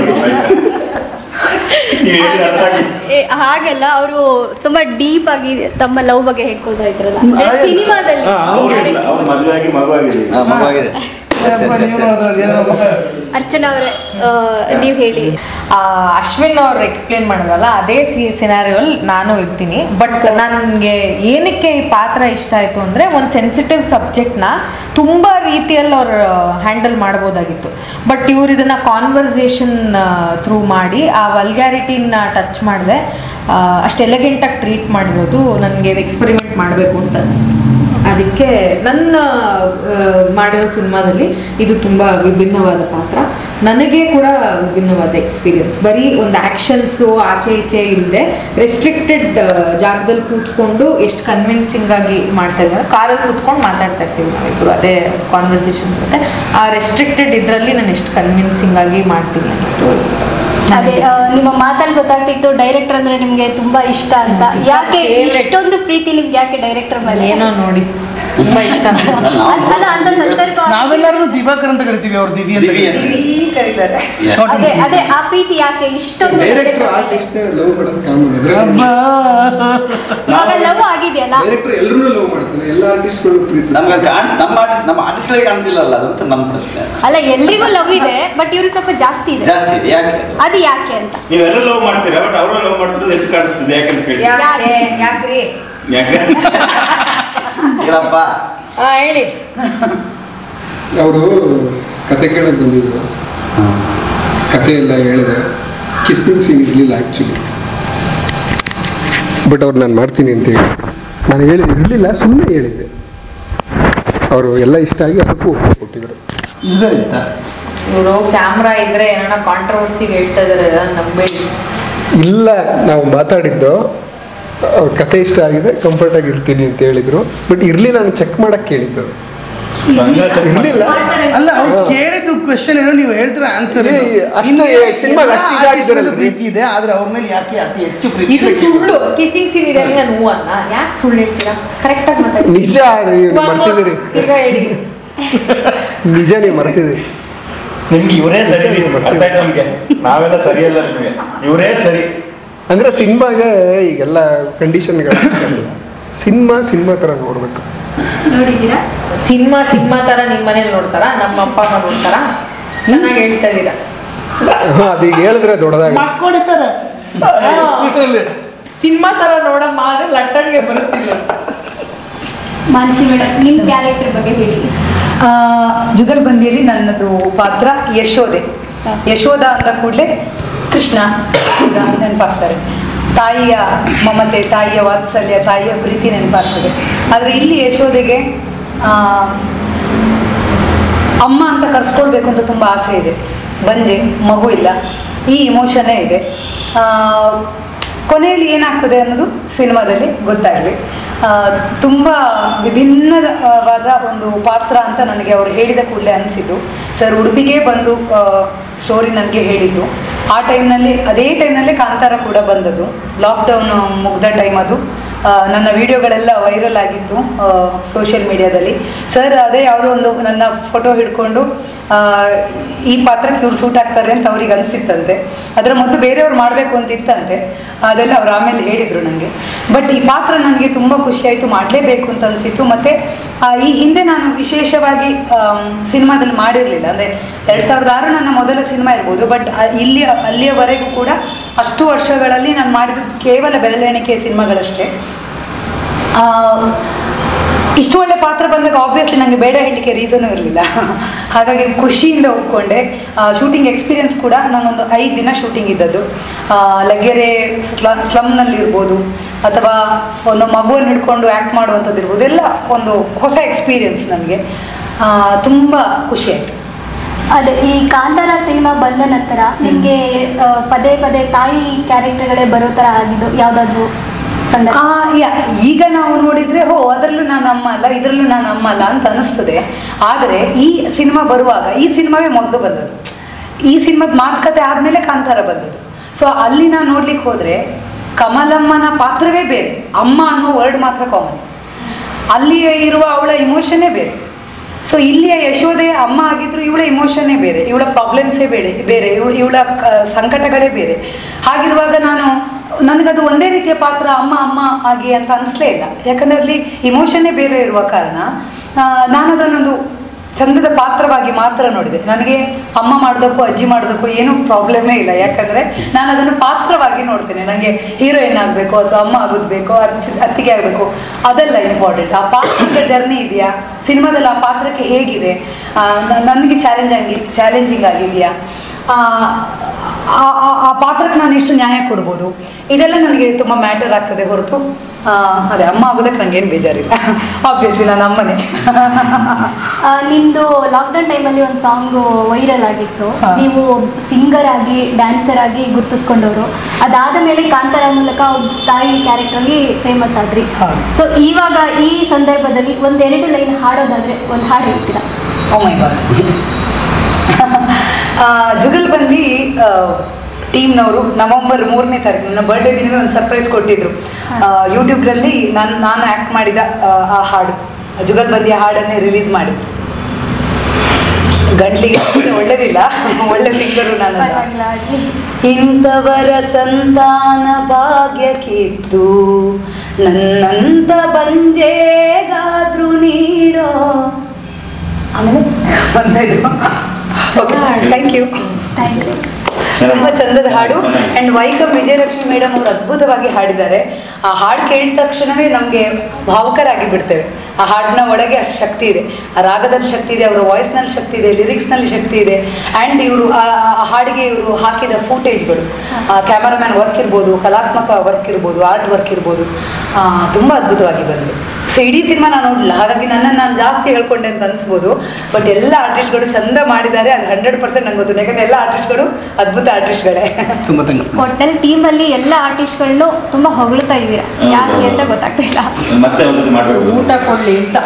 ನೀವು ಹೇಳಿದ ಅರ್ಥ ಆಗಿ ಏ, ಹಾಗಲ್ಲ ಅವರು ತುಂಬಾ ಡೀಪ್ ಆಗಿ ತಮ್ಮ ಲವ್ ಬಗ್ಗೆ ಹೇಳ್ಕೊಳ್ತಾ ಇದ್ರಲ್ಲ ಹ್ಮ್, ಹಾಗೆ- ಸಿನಿಮಾದಲ್ಲಿ ಹಾ, ಅವ್ರಿಲ್ಲ ಅವ್ರ ಮದುವೆ ಆಗಿ ಮಗು ಆಗಿದೆ ಹಾ, ಮಗುವಾಗಿದೆ Yes, yes, yes, yes. Archana ಅವರೇ ನೀವು ಹೇಳಿ ಆ, ಅಶ್ವಿನ್ ಅವ್ರು ಎಕ್ಸ್ಪ್ಲೇನ್ ಮಾಡಿದ್ರಲ್ಲ ಅದೇ ಸಿ ಸಿನಾರಿಯೋಲ್ಲಿ ನಾನು ಇರ್ತೀನಿ ಬಟ್ ನನಗೆ ಏನಕ್ಕೆ ಈ ಪಾತ್ರ ಇಷ್ಟ ಆಯಿತು ಅಂದರೆ ಒಂದು ಸೆನ್ಸಿಟಿವ್ ಸಬ್ಜೆಕ್ಟ್ನ ತುಂಬ ರೀತಿಯಲ್ಲಿ ಅವ್ರು ಹ್ಯಾಂಡಲ್ ಮಾಡ್ಬೋದಾಗಿತ್ತು ಬಟ್ ಇವ್ರು ಇದನ್ನು ಕಾನ್ವರ್ಸೇಷನ್ ಥ್ರೂ ಮಾಡಿ ಆ ವಲ್ಗ್ಯಾರಿಟಿನ ಟಚ್ ಮಾಡಿದೆ ಅಷ್ಟು ಎಲೆಗೆಂಟಾಗಿ ಟ್ರೀಟ್ ಮಾಡಿರೋದು ನನಗೆ ಎಕ್ಸ್ಪೆರಿಮೆಂಟ್ ಮಾಡಬೇಕು ಅಂತ ಅನಿಸ್ತು ಅದಕ್ಕೆ ನನ್ನ ಆ, ಮಾಡಿರೋ ಸಿನಿಮಾದಲ್ಲಿ ಇದು ತುಂಬ ವಿಭಿನ್ನವಾದ ಪಾತ್ರ ನನಗೆ ಕೂಡ ವಿಭಿನ್ನವಾದ ಎಕ್ಸ್ಪೀರಿಯನ್ಸ್ ಬರೀ ಒಂದು ಆ್ಯಕ್ಷನ್ಸು ಆಚೆ ಈಚೆ ಇಲ್ಲದೆ ರೆಸ್ಟ್ರಿಕ್ಟೆಡ್ ಜಾಗದಲ್ಲಿ ಕೂತ್ಕೊಂಡು ಎಷ್ಟು ಕನ್ವಿನ್ಸಿಂಗ್ ಆಗಿ ಮಾಡ್ತಾ ಇದ್ದಾರೆ ಕಾರಲ್ಲಿ ಕೂತ್ಕೊಂಡು ಮಾತಾಡ್ತಾ ಇರ್ತೀವಿ ನಾವಿಬ್ಬರು ಅದೇ ಕಾನ್ವರ್ಸೇಷನ್ ಇರುತ್ತೆ ಆ ರೆಸ್ಟ್ರಿಕ್ಟೆಡ್ ಇದರಲ್ಲಿ ನಾನು ಎಷ್ಟು ಕನ್ವಿನ್ಸಿಂಗ್ ಆಗಿ ಮಾಡ್ತೀನಿ ಅನ್ನೋದು ಅದೇ ಆ, ನಿಮ್ಮ ಮಾತಲ್ಲಿ ಗೊತ್ತಾಗ್ತಿತ್ತು ಡೈರೆಕ್ಟರ್ ಅಂದ್ರೆ ನಿಮ್ಗೆ ತುಂಬಾ ಇಷ್ಟ ಅಂತ ಯಾಕೆ Favorite. ಇಷ್ಟೊಂದು ಪ್ರೀತಿ ನಿಮ್ಗೆ ಯಾಕೆ ಡೈರೆಕ್ಟರ್ ಮೇಲೆ ಏನೋ ನೋಡಿ ತುಂಬಾ ಇಷ್ಟ ಅದ್- ಅಲ್ಲ ಅಂತ ಸಂದರ್ಭ ನಾವೆಲ್ಲರೂ ದಿವಾಕರ್ ಅಂತ ಕರಿತೀವಿ ಅವ್ರು ದಿವಿ ಅಂತ ದಿವಿ ಅಂತ. ಕರೀತೀವಿ. ಕರೀತಾರೆ Short ಅದೇ name. ಅದೇ ಆ ಪ್ರೀತಿ ಯಾಕೆ ಇಷ್ಟೊಂದು ಡೈರೆಕ್ಟರ್ ಆರ್ಟಿಸ್ಟ್ ಲವ್ ಮಾಡೋದು ಕಾಮನ್ ಅದ್ರ ಅಬ್ಬಾ. ಲವ್ ಆಗಿದೆಯಲ್ಲ ಡೈರೆಕ್ಟರ್ ಎಲ್ಲರೂ ಲವ್ ಮಾಡ್ತಾನೆ ಎಲ್ಲ ಆರ್ಟಿಸ್ಟ್ಗಳು ಪ್ರೀತಿ ನಮ್ಗೆ ಅದು ಕಾಣಿಸ್ ನಮ್ಮ ಆರ್ಟಿಸ್ಟ್ ನಮ್ಮ ಆರ್ಟಿಸ್ಟ್ಗಳಿಗೆ ಕಾಣ್ತಿಲ್ಲಲ್ಲ ಅದಂತ ನಮ್ಮ ಪ್ರಶ್ನೆ ಅಲ್ಲ ಎಲ್ರಿಗೂ ಲವ್ ಇದೆ ಬಟ್ ಇವ್ರಿಗೆ ಸ್ವಲ್ಪ ಜಾಸ್ತಿ ಇದೆ ಜಾಸ್ತಿ ಇದೆ ಯಾಕೆ ಅದು ಯಾಕೆ ಅಂತ ನೀವೆಲ್ಲ ಲವ್ ಮಾಡ್ತೀರಾ ಬಟ್ ಅವರು ಲವ್ ಮಾಡ್ತಿರೋದು ಹೆಚ್ಚು ಕಾಣಿಸ್ತಿದೆ ಯಾಕಂತ ಕೇಳಿ ಯಾಕೆ ಯಾಕ್ರಿ ಯಾಕೆ ಹೇಳಪ್ಪ ಹಾ ಹೇಳಿ ಅವರು ಕತೆ ಕೇಳಕ್ ಬಂದಿದ್ರು ಕತೆ ಎಲ್ಲ ಹೇಳಿದೆ ಕಿಸ್ಸಿಂಗ್ ಸೀನ್ ಇರಲಿಲ್ಲ ಆ್ಯಕ್ಚುಲಿ ಬಟ್ ಅವ್ರು ನಾನು ಮಾಡ್ತೀನಿ ಅಂತ ಹೇಳಿ ನಾನು ಹೇಳಿ ಇರಲಿಲ್ಲ ಸುಮ್ಮನೆ ಹೇಳಿದ್ದೆ ಅವರು ಎಲ್ಲ ಇಷ್ಟ ಆಗಿ ಅದಕ್ಕೂ ಒಪ್ಪಿಗೆ ಕೊಟ್ಟಿದ್ರು ಇದೇ ಆಯ್ತಾ ಇವರು ಕ್ಯಾಮ್ರಾ ಇದ್ರೆ ಏನೋ ಕಾಂಟ್ರವರ್ಸಿಗೆ ಹೇಳ್ತಾ ಇದಾರೆ ನಂಬೇಡಿ ಇಲ್ಲ ನಾವು ಮಾತಾಡಿದ್ದು ಅವ್ರ ಕತೆ ಇಷ್ಟ ಆಗಿದೆ ಕಂಫರ್ಟ್ ಆಗಿ ಇರ್ತೀನಿ ಅಂತ ಹೇಳಿದ್ರು ಬಟ್ ಇರಲಿಲ್ಲ ನಾನು ಚೆಕ್ ಮಾಡಕ್ಕೆ ಕೇಳಿದ್ದು ಇರಲಿಲ್ಲ ಅಲ್ಲ ಅವ್ರು ಕೇಳಿದ್ದು ಕ್ವೆಶನ್ ಏನೋ ನೀವು ಹೇಳ್ತಿರೋ ಆನ್ಸರ್ ಏ, ಅಷ್ಟು ಸಿನಿಮಾಗೆ ಅಷ್ಟು ಇದಾಗಿದ್ದಾರಲ್ಲ ರೀ. ಪ್ರೀತಿ ಇದೆ ಆದ್ರೆ ಅವ್ರ ಮೇಲೆ ಯಾಕೆ ಅತಿ ಹೆಚ್ಚು ಪ್ರೀತಿ ಇದು ಸುಳ್ಳು ಕಿಸಿಂಗ್ ಸೀನ್ ಇದೆ ನಾನು ಹೂ ಅನ್ನ ಯಾಕೆ ಸುಳ್ಳು ಹೇಳ್ತೀರಾ ಕರೆಕ್ಟ್ ಆಗಿ ಮಾತಾಡಿ ನಿಜ ನೀವು ಮರ್ತಿದ್ದೀರಿ ಈಗ ಹೇಳಿ ನಿಜ ನೀವು ಮರ್ತಿದ್ದೀರಿ ನಿಮ್ಗೆ ಇವರೇ ಸರಿ ಅರ್ಥ ಆಯ್ತು ನಮ್ಗೆ ನಾವೆಲ್ಲ ಸರಿಯಲ್ಲ ನಿಮಗೆ ಇವರೇ ಸರಿ ಅಂದ್ರೆ ಸಿನಿಮಾಗೆ ಈಗೆಲ್ಲ ಕಂಡೀಷನ್ಗಳು ಸಿನಿಮಾ ಸಿನಿಮಾ ಥರ ನೋಡ್ಬೇಕು ನೋಡಿದ್ದೀರಾ ಸಿನಿಮಾ ಸಿನಿಮಾ ತರ ನಿಮ್ ಮನೇಲಿ ನೋಡ್ತಾರ ನಮ್ಮ ಅಪ್ಪ ಅಮ್ಮ ನೋಡ್ತಾರ ಚೆನ್ನಾಗಿ ಹೇಳ್ತಾ ಇದೀರಾ ಹಾ, ಅದೀಗ ಹೇಳಿದ್ರೆ ದೊಡ್ಡದಾಗಿ ಮಾಡ್ಕೊಂಡಿದ್ದಾರೆ ಸಿನಿಮಾ ತರ ನೋಡಮ್ಮ ಅಂದ್ರೆ ಲಟ್ಟಣ್ಗೆ ಬರುತ್ತಿಲ್ಲ ಮಾನಸಿ ಮೇಡಮ್ ನಿಮ್ ಕ್ಯಾರೆಕ್ಟರ್ ಬಗ್ಗೆ ಹೇಳಿ ಆ, ಜುಗಲ್ಬಂದಿಯಲ್ಲಿ ನನ್ನದು ಪಾತ್ರ ಯಶೋದೆ ಯಶೋಧ ಅಂದ ಕೂಡಲೇ ಕೃಷ್ಣ ಕೂಡ ನೆನಪಾಗ್ತಾರೆ ತಾಯಿಯ ಮಮತೆ ತಾಯಿಯ ವಾತ್ಸಲ್ಯ ತಾಯಿಯ ಪ್ರೀತಿ ನೆನಪಾಗ್ತದೆ ಆದರೆ ಇಲ್ಲಿ ಯಶೋದೆಗೆ ಆ, ಅಮ್ಮ ಅಂತ ಕರ್ಸ್ಕೊಳ್ಬೇಕು ಅಂತ ತುಂಬ ಆಸೆ ಇದೆ ಬಂಜೆ ಮಗು ಇಲ್ಲ ಈ ಇಮೋಷನ್ನೇ ಇದೆ ಆ, ಕೊನೆಯಲ್ಲಿ ಏನಾಗ್ತದೆ ಅನ್ನೋದು ಸಿನಿಮಾದಲ್ಲಿ ಗೊತ್ತಾಗಲಿ ತುಂಬ ವಿಭಿನ್ನವಾದ ಒಂದು ಪಾತ್ರ ಅಂತ ನನಗೆ ಅವರು ಹೇಳಿದ ಕೂಡಲೇ ಅನಿಸಿದ್ದು ಸರ್ ಉಡುಪಿಗೆ ಬಂದು ಸ್ಟೋರಿ ನನಗೆ ಹೇಳಿದ್ದು ಆ ಟೈಮ್ನಲ್ಲಿ ಅದೇ ಟೈಮ್ನಲ್ಲೇ ಕಾಂತಾರ ಕೂಡ ಬಂದದ್ದು ಲಾಕ್ಡೌನ್ ಮುಗ್ದ ಟೈಮ್ ಅದು ಆ, ನನ್ನ ವಿಡಿಯೋಗಳೆಲ್ಲ ವೈರಲ್ ಆಗಿತ್ತು ಸೋಷಿಯಲ್ ಮೀಡಿಯಾದಲ್ಲಿ ಸರ್ ಅದೇ ಯಾವುದೋ ಒಂದು ನನ್ನ ಫೋಟೋ ಹಿಡ್ಕೊಂಡು ಆ, ಈ ಪಾತ್ರಕ್ಕೆ ಇವ್ರು ಸೂಟ್ ಆಗ್ತಾರೆ ಅಂತ ಅವ್ರಿಗೆ ಅನಿಸಿತ್ತಂತೆ ಅದರ ಮೊದಲು ಬೇರೆಯವ್ರು ಮಾಡಬೇಕು ಅಂತ ಇತ್ತಂತೆ ಅದೆಲ್ಲ ಅವ್ರು ಆಮೇಲೆ ಹೇಳಿದರು ನನಗೆ ಬಟ್ ಈ ಪಾತ್ರ ನನಗೆ ತುಂಬ ಖುಷಿಯಾಯಿತು ಮಾಡಲೇಬೇಕು ಅಂತ ಅನಿಸಿತ್ತು ಮತ್ತು ಈ ಹಿಂದೆ ನಾನು ವಿಶೇಷವಾಗಿ ಸಿನಿಮಾದಲ್ಲಿ ಮಾಡಿರಲಿಲ್ಲ ಅಂದರೆ ಎರಡು ಸಾವಿರದ ಆರು ನನ್ನ ಮೊದಲ ಸಿನಿಮಾ ಇರ್ಬೋದು ಬಟ್ ಇಲ್ಲಿ ಅಲ್ಲಿಯವರೆಗೂ ಕೂಡ ಅಷ್ಟು ವರ್ಷಗಳಲ್ಲಿ ನಾನು ಮಾಡಿದ ಕೇವಲ ಬೆರಳೆಣಿಕೆ ಸಿನಿಮಾಗಳಷ್ಟೇ ಆ, ಇಷ್ಟು ಒಳ್ಳೆ ಪಾತ್ರ ಬಂದಾಗ ಆಬ್ವಿಯಸ್ಲಿ ನನಗೆ ಬೇಡ ಹೇಳಲಿಕ್ಕೆ ರೀಸನು ಇರಲಿಲ್ಲ ಹಾಗಾಗಿ ಖುಷಿಯಿಂದ ಒಪ್ಕೊಂಡೆ ಶೂಟಿಂಗ್ ಎಕ್ಸ್ಪೀರಿಯನ್ಸ್ ಕೂಡ ನಾನೊಂದು ಐದು ದಿನ ಶೂಟಿಂಗ್ ಇದ್ದದ್ದು ಆ, ಲಗ್ಗೆರೆ ಸ್ಲ ಸ್ಲಮ್ನಲ್ಲಿ ಇರ್ಬೋದು ಅಥವಾ ಒಂದು ಮಗುವನ್ನು ಹಿಡ್ಕೊಂಡು ಆ್ಯಕ್ಟ್ ಮಾಡುವಂಥದ್ದು ಇರ್ಬೋದು ಎಲ್ಲ ಒಂದು ಹೊಸ ಎಕ್ಸ್ಪೀರಿಯನ್ಸ್ ನನಗೆ ತುಂಬ ಖುಷಿ ಆಯಿತು ಅದೇ ಈ ಕಾಂತಾರ ಸಿನಿಮಾ ಬಂದ ನಂತರ ನಿಮ್ಗೆ ಆ, ಪದೇ ಪದೇ ತಾಯಿ ಕ್ಯಾರೆಕ್ಟರ್ಗಳೇ ಬರೋ ತರ ಆಗಿದ್ದು ಯಾವ್ದಾದ್ರು ಸಂದರ್ಭ ಆ, ಯಾ ಈಗ ನಾವು ನೋಡಿದ್ರೆ ಹೋ ಅದರಲ್ಲೂ ನಾನು ಅಮ್ಮ ಅಲ್ಲ ಇದರಲ್ಲೂ ನಾನು ಅಮ್ಮ ಅಲ್ಲ ಅಂತ ಅನಿಸ್ತದೆ ಆದರೆ ಈ ಸಿನಿಮಾ ಬರುವಾಗ ಈ ಸಿನಿಮಾವೇ ಮೊದಲು ಬಂದದ್ದು ಈ ಸಿನಿಮಾದ ಮಾತುಕತೆ ಆದಮೇಲೆ ಕಾಂತಾರ ಬಂದದ್ದು ಸೊ ಅಲ್ಲಿ ನಾನು ನೋಡ್ಲಿಕ್ಕೆ ಹೋದರೆ ಕಮಲಮ್ಮನ ಪಾತ್ರವೇ ಬೇರೆ ಅಮ್ಮ ಅನ್ನೋ ವರ್ಡ್ ಮಾತ್ರ ಕಾಮನ್ ಅಲ್ಲಿ ಇರುವ ಅವಳ ಇಮೋಷನ್ನೇ ಬೇರೆ ಸೊ ಇಲ್ಲಿಯ ಯಶೋದೆಯ ಅಮ್ಮ ಆಗಿದ್ರು ಇವಳ ಇಮೋಷನ್ನೇ ಬೇರೆ ಇವಳ ಪ್ರಾಬ್ಲಮ್ಸೇ ಬೇರೆ ಬೇರೆ ಇವಳು ಇವಳ ಸಂಕಟಗಳೇ ಬೇರೆ ಹಾಗಿರುವಾಗ ನಾನು ನನಗದು ಒಂದೇ ರೀತಿಯ ಪಾತ್ರ ಅಮ್ಮ ಅಮ್ಮ ಆಗಿ ಅಂತ ಅನಿಸ್ಲೇ ಇಲ್ಲ ಯಾಕಂದ್ರೆ ಅಲ್ಲಿ ಇಮೋಷನ್ನೇ ಬೇರೆ ಇರುವ ಕಾರಣ ಆ, ನಾನು ಅದನ್ನೊಂದು ಚಂದದ ಪಾತ್ರವಾಗಿ ಮಾತ್ರ ನೋಡಿದೆ ನನಗೆ ಅಮ್ಮ ಮಾಡೋದಕ್ಕೂ ಅಜ್ಜಿ ಮಾಡೋದಕ್ಕೂ ಏನೂ ಪ್ರಾಬ್ಲಮೇ ಇಲ್ಲ ಯಾಕಂದರೆ ನಾನು ಅದನ್ನು ಪಾತ್ರವಾಗಿ ನೋಡ್ತೇನೆ ನನಗೆ ಹೀರೋಯಿನ್ ಆಗಬೇಕು ಅಥವಾ ಅಮ್ಮ ಆಗೋದು ಬೇಕು ಅಚ್ಚ ಅತ್ತಿಗೆ ಆಗಬೇಕು ಅದೆಲ್ಲ ಇಂಪಾರ್ಟೆಂಟ್ ಆ ಪಾತ್ರದ ಜರ್ನಿ ಇದೆಯಾ ಸಿನಿಮಾದಲ್ಲಿ ಆ ಪಾತ್ರಕ್ಕೆ ಹೇಗಿದೆ ಆ, ನ- ನನಗೆ ಚಾಲೆಂಜ್ ಆಗಿ ಚಾಲೆಂಜಿಂಗ್ ಆಗಿದೆಯಾ ಆ, ಆ- ಆ- ಆ ಪಾತ್ರಕ್ಕೆ ನಾನು ಎಷ್ಟು ನ್ಯಾಯ ಕೊಡ್ಬೋದು ಇದೆಲ್ಲ ನನಗೆ ತುಂಬ ಮ್ಯಾಟರ್ ಆಗ್ತದೆ ಹೊರತು ಆ, ಅದೇ ಅಮ್ಮ ಆಗೋದಕ್ಕೆ ನನಗೇನು ಬೇಜಾರಿಲ್ಲ ಆಬ್ವಿಯಸ್ಲಿ ನನ್ನ ಅಮ್ಮನೇ ಆ, ನಿಮ್ದು ಲಾಕ್ಡೌನ್ ಟೈಮಲ್ಲಿ ಒಂದು ಸಾಂಗ್ ವೈರಲ್ ಆಗಿತ್ತು ಹಾ. ನೀವು ಸಿಂಗರ್ ಆಗಿ ಡ್ಯಾನ್ಸರ್ ಆಗಿ ಗುರ್ತಿಸ್ಕೊಂಡವರು ಅದಾದ ಮೇಲೆ ಕಾಂತಾರ ಮೂಲಕ ಒಬ್ಬ ತಾಯಿ ಕ್ಯಾರೆಕ್ಟರ್ಲಿ ಫೇಮಸ್ ಆದ್ರಿ ಹೌದು. ಸೊ ಇವಾಗ ಈ ಸಂದರ್ಭದಲ್ಲಿ ಒಂದೆರಡು ಲೈನ್ ಹಾಡೋದಾದ್ರೆ ಒಂದು ಹಾಡು ಹೇಳ್ತೀರಾ ಓ ಮೈ ಗಾಡ್ ಜುಗಲ್ಬಂದಿ ಟೀಮ್ನವರು ನವೆಂಬರ್ ಮೂರನೇ ತಾರೀಕು ನನ್ನ ಬರ್ಡೇ ದಿನವೇ ಒಂದು ಸರ್ಪ್ರೈಸ್ ಕೊಟ್ಟಿದ್ರು ಯೂಟ್ಯೂಬ್ನಲ್ಲಿ ನಾನು ನಾನು ಆ್ಯಕ್ಟ್ ಮಾಡಿದ ಆ, ಆ ಹಾಡು ಜುಗಲ್ಬಂದಿಯ ಹಾಡನ್ನೇ ರಿಲೀಸ್ ಮಾಡಿದ್ರು ಗಂಟ್ಲಿಗೆ ಒಳ್ಳೇದಿಲ್ಲ ಒಳ್ಳೆ ಸಿಂಗರು ನಾನು ಪರವಾಗಿಲ್ಲ ಆಡಿ. ಇಂಥವರ ಸಂತಾನ ಭಾಗ್ಯ ಕಿತ್ತು ನನ್ನಂತ ಬಂಜೇಗಾದ್ರೂ ನೀಡೋ ಆಮೇಲೆ ಬಂದಾಯ್ತು okay thank you thank you ತುಂಬಾ ಚಂದದ ಹಾಡು ಅಂಡ್ ವೈಕಂ ವಿಜಯಲಕ್ಷ್ಮಿ ಮೇಡಮ್ ಅವರು ಅದ್ಭುತವಾಗಿ ಹಾಡಿದ್ದಾರೆ ಆ ಹಾಡು ಕೇಳಿದ ತಕ್ಷಣವೇ ನಮಗೆ ಭಾವುಕರಾಗಿ ಬಿಡ್ತೇವೆ ಆ ಹಾಡಿನ ಒಳಗೆ ಅಷ್ಟು ಶಕ್ತಿ ಇದೆ ಆ ರಾಗದಲ್ಲಿ ಶಕ್ತಿ ಇದೆ ಅವರ ವಾಯ್ಸ್ನಲ್ಲಿ ಶಕ್ತಿ ಇದೆ ಲಿರಿಕ್ಸ್ನಲ್ಲಿ ಶಕ್ತಿ ಇದೆ ಆ್ಯಂಡ್ ಇವರು ಆ ಆ ಹಾಡಿಗೆ ಇವರು ಹಾಕಿದ ಫೂಟೇಜ್ಗಳು ಕ್ಯಾಮರಾಮ್ಯಾನ್ ವರ್ಕ್ ಇರ್ಬೋದು ಕಲಾತ್ಮಕ ವರ್ಕ್ ಇರ್ಬೋದು ಆರ್ಟ್ ವರ್ಕ್ ಇರ್ಬೋದು ಆ, ತುಂಬ ಅದ್ಭುತವಾಗಿ ಬಂದಿದೆ ಸೊ ಇಡೀ ಸಿನಿಮಾ ನಾನು ನೋಡಲಿಲ್ಲ ಹಾಗಾಗಿ ನನ್ನನ್ನು ನಾನು ಜಾಸ್ತಿ ಹೇಳ್ಕೊಂಡೆ ಅಂತ ಅನ್ಸ್ಬೋದು ಬಟ್ ಎಲ್ಲ ಆರ್ಟಿಸ್ಟ್ಗಳು ಚಂದ ಮಾಡಿದ್ದಾರೆ ಅದು ಹಂಡ್ರೆಡ್ ಪರ್ಸೆಂಟ್ ನಂಗೆ ಗೊತ್ತು ಯಾಕಂದ್ರೆ ಎಲ್ಲ ಆರ್ಟಿಸ್ಟ್ಗಳು ಅದ್ಭುತ ಆರ್ಟಿಸ್ಟ್ಗಳೇ ತುಂಬ ಥ್ಯಾಂಕ್ಸ್ ಒಟ್ಟಲ್ಲಿ ಟೀಮಲ್ಲಿ ಎಲ್ಲ ಆರ್ಟಿಸ್ಟ್ಗಳನ್ನು ತುಂಬ ಹೊಗಳ್ತಾ ಇದ್ದೀರಾ ಯಾಕೆ ಅಂತ ಗೊತ್ತಾಗ್ತಾ ಇಲ್ಲ ಮತ್ತೆ ಒಂದು ಮಾಡಬೇಕು ಊಟ ಕೊಡ್ಲಿ ಅಂತ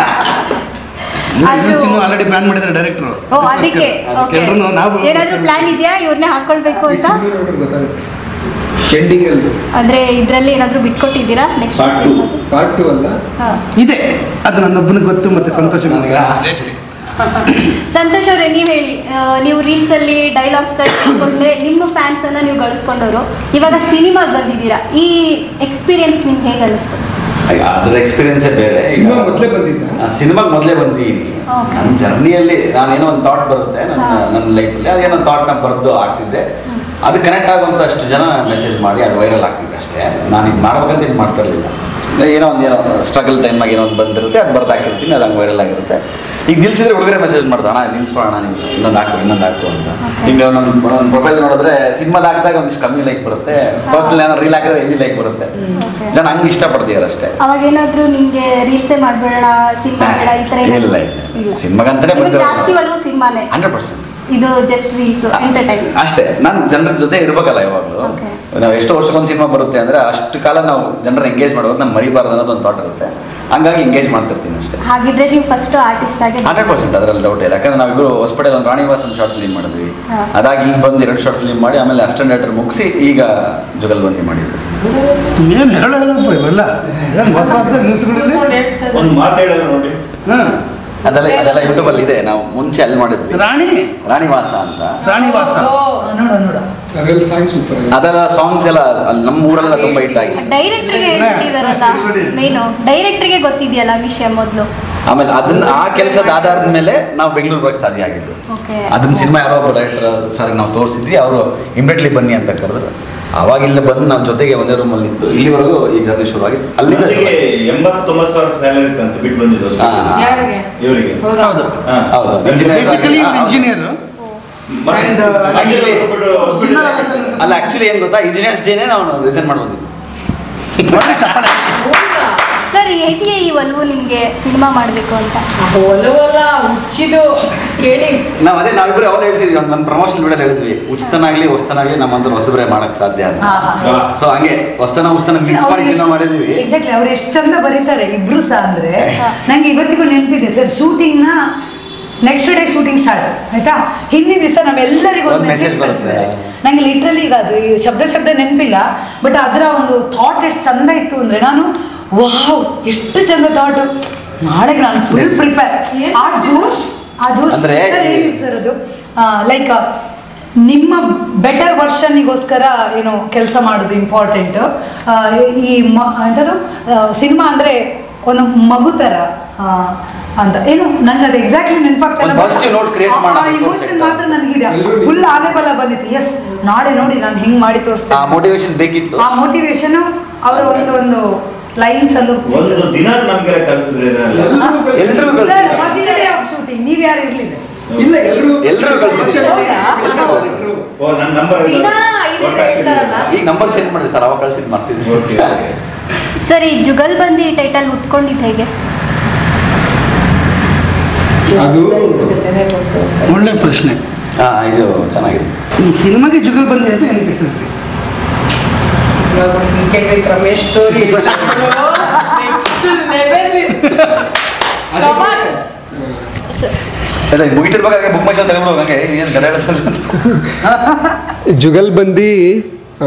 ಅದು- ಸಿನಿಮಾ ಆಲ್ರೆಡಿ ಪ್ಲಾನ್ ಮಾಡಿದ್ದಾರೆ ಡೈರೆಕ್ಟ್ರು ಓ ಅದಕ್ಕೆ ಓಕೆ ಎಲ್ಲರೂ ನಾವು ಏನಾದರೂ ಪ್ಲಾನ್ ಇದೆಯಾ ಇವ್ರನ್ನೇ ಹಾಕೊಳ್ಬೇಕು ಅಂತ ಗೊತ್ತಾಗುತ್ತೆ ಶೆಡ್ಡಿಂಗ್ ಅಲ್ಲಿ ಅಂದ್ರೆ ಇದರಲ್ಲಿ ಏನಾದರೂ ಬಿಟ್ಕೊಟ್ಟಿದ್ದೀರಾ next Part two. Part two ಅಲ್ಲ ಇದೆ ಅದು ನನ್ನೊಬ್ಬನಿಗೆ ಗೊತ್ತು ಮತ್ತೆ ಸಂತೋಷ ಅಷ್ಟೇ ಸಂತೋಷ್ ಅವರೇ ನೀವು ಹೇಳಿ ಆ, ನೀವು ರೀಲ್ಸ್ ಅಲ್ಲಿ ಡೈಲಾಗ್ಸ್ ಕೊಂಡ್ರೆ ನಿಮ್ಮ ಫ್ಯಾನ್ಸ್ ಅನ್ನ ನೀವು ಗಳಿಸ್ಕೊಂಡವರು ಇವಾಗ ಸಿನಿಮಾಗೆ ಬಂದಿದ್ದೀರಾ ಈ ಎಕ್ಸ್ಪೀರಿಯನ್ಸ್ ನಿಮ್ಗೆ ಹೇಗೆ ಅನಿಸ್ತು ಅದ್ರ ಎಕ್ಸ್ಪೀರಿಯನ್ಸೇ ಬೇರೆ ಸಿನಿಮಾ ಮೊದಲೇ ಬಂದಿದ್ದ ಸಿನಿಮಾಗೆ ಮೊದಲೇ ಬಂದಿದ್ದೀನಿ Okay. ನನ್ನ ಜರ್ನಿಯಲ್ಲಿ ನಾನೇನೋ ಒಂದು ಥಾಟ್ ಬರುತ್ತೆ ನನ್ನ ಹಾ. ನನ್ನ ಲೈಫಲ್ಲಿ ಅದೇನೋ ಥಾಟ್ನ ಬರೆದು ಆಗ್ತಿದ್ದೆ ಅದು ಕನೆಕ್ಟ್ ಆಗುವಂಥ ಅಷ್ಟು ಜನ ಮೆಸೇಜ್ ಮಾಡಿ ಅದು ವೈರಲ್ ಆಗ್ತಿದೆ ಅಷ್ಟೇ ನಾನು ಇದು ಮಾಡ್ಬೇಕಂತ ಇದು ಮಾಡ್ತಾ ಇರಲಿಲ್ಲ ಏನೋ ಒಂದು ಏನೋ ಸ್ಟ್ರಗಲ್ ಟೈಮಾಗಿ ಏನೋ ಒಂದು ಬಂದಿರುತ್ತೆ ಅದು ಬರ್ದು ಹಾಕಿರ್ತೀನಿ ಅದು ಹಂಗೆ ವೈರಲ್ ಆಗಿರುತ್ತೆ ಈಗ ನಿಲ್ಸಿದ್ರೆ ಹುಡುಗರೆ ಮೆಸೇಜ್ ಮಾಡ್ತಾರೆ ಅಣ್ಣ ನಿಲ್ಸ್ಬೋಣ ನೀವು ಇನ್ನೊಂದು ಹಾಕು ಇನ್ನೊಂದು ಹಾಕು ಅಂತ Okay. ಈಗ ಒಂದೊಂದು ಒಂದೊಂದು ಪ್ರೊಫೈಲ್ ನೋಡಿದ್ರೆ ಸಿನಿಮಾದ ಹಾಕಿದಾಗ ಒಂದಿಷ್ಟು ಕಮ್ಮಿ ಲೈಕ್ ಬರುತ್ತೆ ಪರ್ಸ್ನಲ್ ಏನೋ ರೀಲ್ ಹಾಕಿದ್ರೆ ಹೆವಿ ಲೈಕ್ ಬರುತ್ತೆ Okay. ಜನ ಹಂಗೆ ಇಷ್ಟಪಡ್ತಿದ್ದಾರೆ ಅಷ್ಟೇ ಅವಾಗ ಏನಾದರೂ ನಿಮ್ಗೆ ರೀಲ್ಸೇ ಮಾಡ್ಬೇಡ ಸಿನಿಮಾ ಬೇಡ ಈ ಥರ ಇಲ್ಲ ಏನಾದ್ರು- ಇಲ್ಲ ಸಿನಿಮಾಗಂತಾನೆ ನಿಮ್ಗೆ ಬಂದಿರೋದು ಜಾಸ್ತಿ ಒಲವು ಸಿನಿಮಾನೇ ಹಂಡ್ರೆಡ್ ಪರ್ಸೆಂಟ್ ಇದು ಜಸ್ಟ್ ರೀಲ್ಸ್ ಎಂಟರ್ಟೈನ್ಮೆಂಟ್ ಅಷ್ಟೇ ನಾನು ಜನರ ಜೊತೆ ಇರ್ಬೇಕಲ್ಲ ಯಾವಾಗಲೂ Okay. ನಾವು ಎಷ್ಟು ವರ್ಷಕ್ಕೊಂದು ಸಿನಿಮಾ ಬರುತ್ತೆ ಅಂದರೆ ಅಷ್ಟು ಕಾಲ ನಾವು ಜನರ ಎಂಗೇಜ್ ಮಾಡುವಾಗ ನಾನು ಮರಿಬಾರ್ದು ಅನ್ನೋದು ಒಂದು ಥಾಟ್ ಇರುತ್ತೆ ಹಂಗಾಗಿ ಎಂಗೇಜ್ ಮಾಡ್ತಿರ್ತೀನಿ ಅಷ್ಟೇ ಹಾಗಿದ್ರೆ ನೀವು ಫಸ್ಟ್ ಆರ್ಟಿಸ್ಟ್ ಆಗಿ ಹಂಡ್ರೆಡ್ ಪರ್ಸೆಂಟ್ ಅದರಲ್ಲಿ ಡೌಟ್ ಇಲ್ಲ ಯಾಕಂದ್ರೆ ನಾವಿಬ್ಬರು ಹೊಸಪಡೆ ಒಂದು ರಾಣಿವಾಸ್ ಒಂದು ಶಾರ್ಟ್ ಫಿಲ್ಮ್ ಮಾಡಿದ್ವಿ ಹಾ. ಅದಾಗಿ ಈಗ ಬಂದು ಎರಡು ಶಾರ್ಟ್ ಫಿಲ್ಮ್ ಮಾಡಿ ಆಮೇಲೆ ಅಸ್ಟೆಂಟ್ ಡೈರೆಕ್ಟರ್ ಮುಗಿಸಿ ಈಗ ಜುಗಲ್ಬಂದಿ ಮಾಡಿದ್ವಿ ಏನು ಹೇಳಲ್ಲಪ್ಪ ಇವೆಲ್ಲ ಏನು ಮಾತಾಡ್ತಾರೆ ನ್ಯೂಸ್ಗಳಲ್ಲಿ ಒಂದು ಮಾತಾಡೋದು ನೋಡಿ ಹಾಂ ಅದೆಲ್ಲ ಅದೆಲ್ಲ ಯೂಟ್ಯೂಬಲ್ಲಿ ಇದೆ ನಾವು ಮುಂಚೆ ಅಲ್ಲಿ ಮಾಡಿದ್ವಿ ರಾಣಿ ರಾಣಿವಾಸ ಅಂತ ರಾಣಿವಾಸ ನೋಡ ನೋಡ ಅದರಲ್ಲಿ ಸಾಂಗ್ ಸೂಪರ್ ಅದೆಲ್ಲ ಸಾಂಗ್ಸ್ ಎಲ್ಲ ಅಲ್ಲಿ ನಮ್ಮ ಊರೆಲ್ಲ ತುಂಬ ಹಿಟ್ ಆಗಿದೆ ಡೈರೆಕ್ಟ್ರಿಗೆ ಹೇಳ್ಬಿಟ್ಟಿದಾರಲ್ಲ ಮೇನು ಡೈರೆಕ್ಟ್ರಿಗೆ ಗೊತ್ತಿದೆಯಲ್ಲ ವಿಷಯ ಮೊದಲು ಆಮೇಲೆ ಅದನ್ನ ಆ ಕೆಲಸದ ಆಧಾರದ ಮೇಲೆ ನಾವು ಬೆಂಗಳೂರು ಬರೋಕ್ಕೆ ಸಾಧ್ಯ ಆಗಿದ್ದು ಓಕೆ ಅದನ್ನ ಸಿನಿಮಾ ಯಾರೋ ಒಬ್ಬ ಡೈರೆಕ್ಟರ್ ಸರ್ ನಾವು ತೋರಿಸಿದ್ವಿ ಅವರು ಇಮಿಡಿಯೇಟ್ಲಿ ಬನ್ನಿ ಅಂತ ಕರೆದ್ರು ಅವಾಗ ಇಲ್ಲಿ ಬಂದು ನಾವು ಜೊತೆಗೆ ಒಂದೇ ರೂಮಲ್ಲಿ ಇದ್ದು ಇಲ್ಲಿವರೆಗೂ ಈ ಜರ್ನಿ ಶುರುವಾಗಿತ್ತು ಅಲ್ಲಿಂದ ನನಗೆ ಶುರುವಾಗಿತ್ತು. ಎಂಬತ್ತು ತೊಂಬತ್ತು ಸಾವಿರ ಸ್ಯಾಲರಿ ಇತ್ತಂತ ಬಿಟ್ಟು ಬಂದಿದ್ದು ಹಾ. ಯಾರಿಗೆ ಇವರಿಗೆ ಹೌದು ಹಾ. ಹೌದು. ಬೇಸಿಕಲಿ ಇಂಜಿನಿಯರ್ ಮತ್ತೆ And, uh, actually ಹೋಗ್ಬಿಟ್ಟು hospital ಅಲ್ಲಿ- ಅಲ್ಲ ಆಕ್ಚುಲಿ ಏನು ಗೊತ್ತಾ ಇಂಜಿನಿಯರ್ಸ್ ಡೇನೇ ನಾವು ರಿಸೈನ್ ಮಾಡ್ಬೋದು ಚಪ್ಪಳೆ ಸರ್ ಹೇಗೆ ಈ ಒಲವು ನಿಮಗೆ ಸಿನಿಮಾ ಮಾಡಬೇಕು ಅಂತ ಒಲವಲ್ಲ ಹುಚ್ಚಿದು ಕೇಳಿ ನಾವು ಅದೇ ನಾವಿಬ್ಬರು ಯಾವಾಗ ಹೇಳ್ತಿದ್ವಿ ಒಂದು ಒಂದು ಪ್ರಮೋಷನ್ ವಿಡಿಯೋ ಹೇಳಿದ್ವಿ ಉಚಿತನಾಗ್ಲಿ ಹೊಸ್ತನಾಗ್ಲಿ ನಮ್ಮಂದ್ರೆ ಹೊಸಬ್ರೆ ಮಾಡಕ್ ಸಾಧ್ಯ ಅಂತ ಹಾ, ಹಾ. ಹಾ. ಸೊ ಹಂಗೆ ಹೊಸ್ತನ ಉಸ್ತನ ಮಿಕ್ಸ್ ಮಾಡಿ ಸಿನಿಮಾ ಮಾಡಿದ್ವಿ ಎಕ್ಸಾಕ್ಟ್ಲಿ ಅವ್ರು ಎಷ್ಟು ಚಂದ ಬರೀತಾರೆ ಇಬ್ರು ಸಹ ಅಂದ್ರೆ ಹಾ. ನಂಗೆ ಇವತ್ತಿಗೂ ನೆನಪಿದೆ ಸರ್ ಶೂಟಿಂಗ್ ನ ನೆಕ್ಸ್ಟ್ ಡೇ ಶೂಟಿಂಗ್ ಸ್ಟಾರ್ಟ್ ಆಯ್ತಾ ಹಿಂದಿನ ದಿವಸ ನಮ್ಮೆಲ್ಲರಿಗೂ ಒಂದು ಒಂದ್ ಮೆಸೇಜ್ message ಬರುತ್ತೆ. ಬರುತ್ತೆ ನಂಗೆ ಲಿಟ್ರಲಿ ಈಗ ಅದು ಈ ಶಬ್ದ ಶಬ್ದ ನೆನಪಿಲ್ಲ ಬಟ್ ಅದರ ಒಂದು ಥಾಟ್ ಎಷ್ಟು ಚಂದ ಇತ್ತು ಅಂದ್ರೆ ನಾನು ವಾವ್ ಎಷ್ಟು ಚಂದ ಥಾಟ್ ನಾಳೆಗೆ ನಾನು ಫುಲ್ ಪ್ರಿಪೇರ್ ಆ ಜೋಶ್ ಆ ಜೋಶ್ ಅಂದ್ರೆ ಈ- ಸರ್ ಅದು ಲೈಕ್ ನಿಮ್ಮ ಬೆಟರ್ ವರ್ಷನ್ನಿಗೋಸ್ಕರ ಏನು ಕೆಲಸ ಮಾಡೋದು ಇಂಪಾರ್ಟೆಂಟ್ ಈ ಮ ಎಂಥದ್ದು ಸಿನಿಮಾ ಅಂದರೆ ಒಂದು ಮಗು ಥರ ಆ, ಅಂತ ಏನು ನಂಗೆ ಅದು ಎಕ್ಸಾಕ್ಟ್ಲಿ ನೆನಪಾಗ್ತಲ್ಲ ಒಂದು positive note create ಮಾಡೋ ಇಮೋಷನ್ concept. ಮಾತ್ರ ನನಗಿದೆ ಎಲ್ರೂ ಫುಲ್ ಆದೇ ಬಲ ಬಂದಿತ್ತು ಎಸ್ ನಾಳೆ ನೋಡಿ ನಾನು ಹಿಂಗೆ ಮಾಡಿ ಆ ತೋರಿಸ್ತೇನೆ ಮೋಟಿವೇಶನ್ ಬೇಕಿತ್ತು ಆ ಮೋಟಿವೇಶನ್ ಅವರ ಒಂದು ಒಂದು ಲೈನ್ಸ್ ಅಲ್ಲೂ ಒಂದು ದಿನ ನಮ್ಗೆಲ್ಲ ಕಲಿಸಿದ್ರೆ ಇದನ್ನೆಲ್ಲ. ಎಲ್ರಿಗೂ ಸರ್ ಕಳ್ಸಿದ್ರು. ಫಸ್ಟ್ ಡೇ ಆಫ್ ಶೂಟಿಂಗ್ ನೀವು ಯಾರು ಇರಲಿಲ್ಲ ಇಲ್ಲ ಎಲ್ಲರೂ ಎಲ್ರಿಗೂ ಕಳ್ಸಿದ್ರು. ಓ ನನ್ನ ನಂಬರ್ ದಿನ ಐದು ಹೇಳ್ತಾರಲ್ಲ. ಈಗ ನಂಬರ್ ಸೆಂಡ್ ಮಾಡಿ ಸರ್ ಅವಾಗ ಕಳ್ಸಿದ್ ಮಾಡ್ತಿದ್ವಿ ಓಕೆ ಓಕೆ ಸರ್ ಈ ಜುಗಲ್ಬಂದಿ ಟೈಟಲ್ ಹುಟ್ಕೊಂಡಿದ್ದು ಹೇಗೆ ಅದು ಜೊತೆನೇ ಗೊತ್ತು ಒಳ್ಳೆ ಪ್ರಶ್ನೆ ಹಾ ಇದು ಚೆನ್ನಾಗಿದೆ ಈ ಸಿನಿಮಾಗೆ ಜುಗಲ್ ಬಂದಿ ಅಂತ ಏನು ಹೆಸರು ಇವಾಗ ಒಂದು weekend with Ramesh story next level ಅಲ್ಲ ಮುಗಿತಿರ್ಬೇಕಾದ್ರೆ ಬುಕ್ ಮೈ ತಗೊಂಡು ಹಂಗೆ ಏನು ಗದ ಜುಗಲ್ಬಂದಿ ಆ,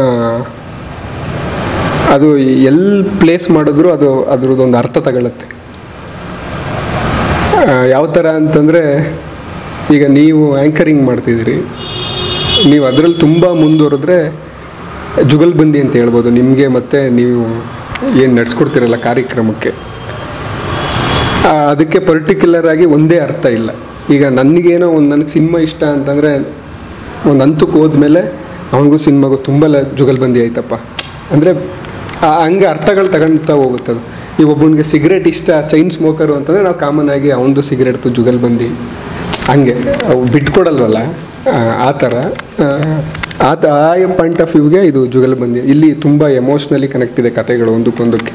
ಅದು ಎಲ್ಲಿ ಪ್ಲೇಸ್ ಮಾಡಿದ್ರು ಅದು ಅದ್ರದ್ದೊಂದು ಅರ್ಥ ತಗೊಳುತ್ತೆ ಯಾವ ಥರ ಅಂತಂದರೆ ಈಗ ನೀವು ಆ್ಯಂಕರಿಂಗ್ ಮಾಡ್ತಿದ್ದೀರಿ ನೀವು ಅದರಲ್ಲಿ ತುಂಬ ಮುಂದುವರೆದ್ರೆ ಜುಗಲ್ಬಂದಿ ಅಂತ ಹೇಳ್ಬೋದು ನಿಮಗೆ ಮತ್ತು ನೀವು ಏನು ನಡ್ಸ್ಕೊಡ್ತಿರಲ್ಲ ಕಾರ್ಯಕ್ರಮಕ್ಕೆ ಆ, ಅದಕ್ಕೆ ಪರ್ಟಿಕ್ಯುಲರ್ ಆಗಿ ಒಂದೇ ಅರ್ಥ ಇಲ್ಲ ಈಗ ನನಗೇನೋ ಒಂದು ನನಗೆ ಸಿನಿಮಾ ಇಷ್ಟ ಅಂತಂದರೆ ಒಂದು ಹಂತಕ್ಕೆ ಹೋದ್ಮೇಲೆ ಅವನಿಗೂ ಸಿನಿಮಾಗೂ ತುಂಬ ಲ ಜುಗಲ್ಬಂದಿ ಆಯ್ತಪ್ಪ ಅಂದರೆ ಹಂಗೆ ಅರ್ಥಗಳು ತಗೊಳ್ತಾ ಹೋಗುತ್ತದು ಈಗ ಒಬ್ಬನಿಗೆ ಸಿಗರೇಟ್ ಇಷ್ಟ ಚೈನ್ ಸ್ಮೋಕರು ಅಂತಂದರೆ ನಾವು ಕಾಮನ್ ಆಗಿ ಅವನದು ಸಿಗರೇಟ್ದು ಜುಗಲ್ಬಂದಿ ಹಂಗೆ ಅವು ಬಿಟ್ಕೊಡಲ್ವಲ್ಲ ಆ, ಆ ಥರ ಆ, ಆ ತ- ಆ ಪಾಯಿಂಟ್ ಆಫ್ ವ್ಯೂಗೆ ಇದು ಜುಗಲ್ಬಂದಿ ಇಲ್ಲಿ ತುಂಬ ಎಮೋಷ್ನಲಿ ಕನೆಕ್ಟ್ ಇದೆ ಕತೆಗಳು ಒಂದಕ್ಕೊಂದಕ್ಕೆ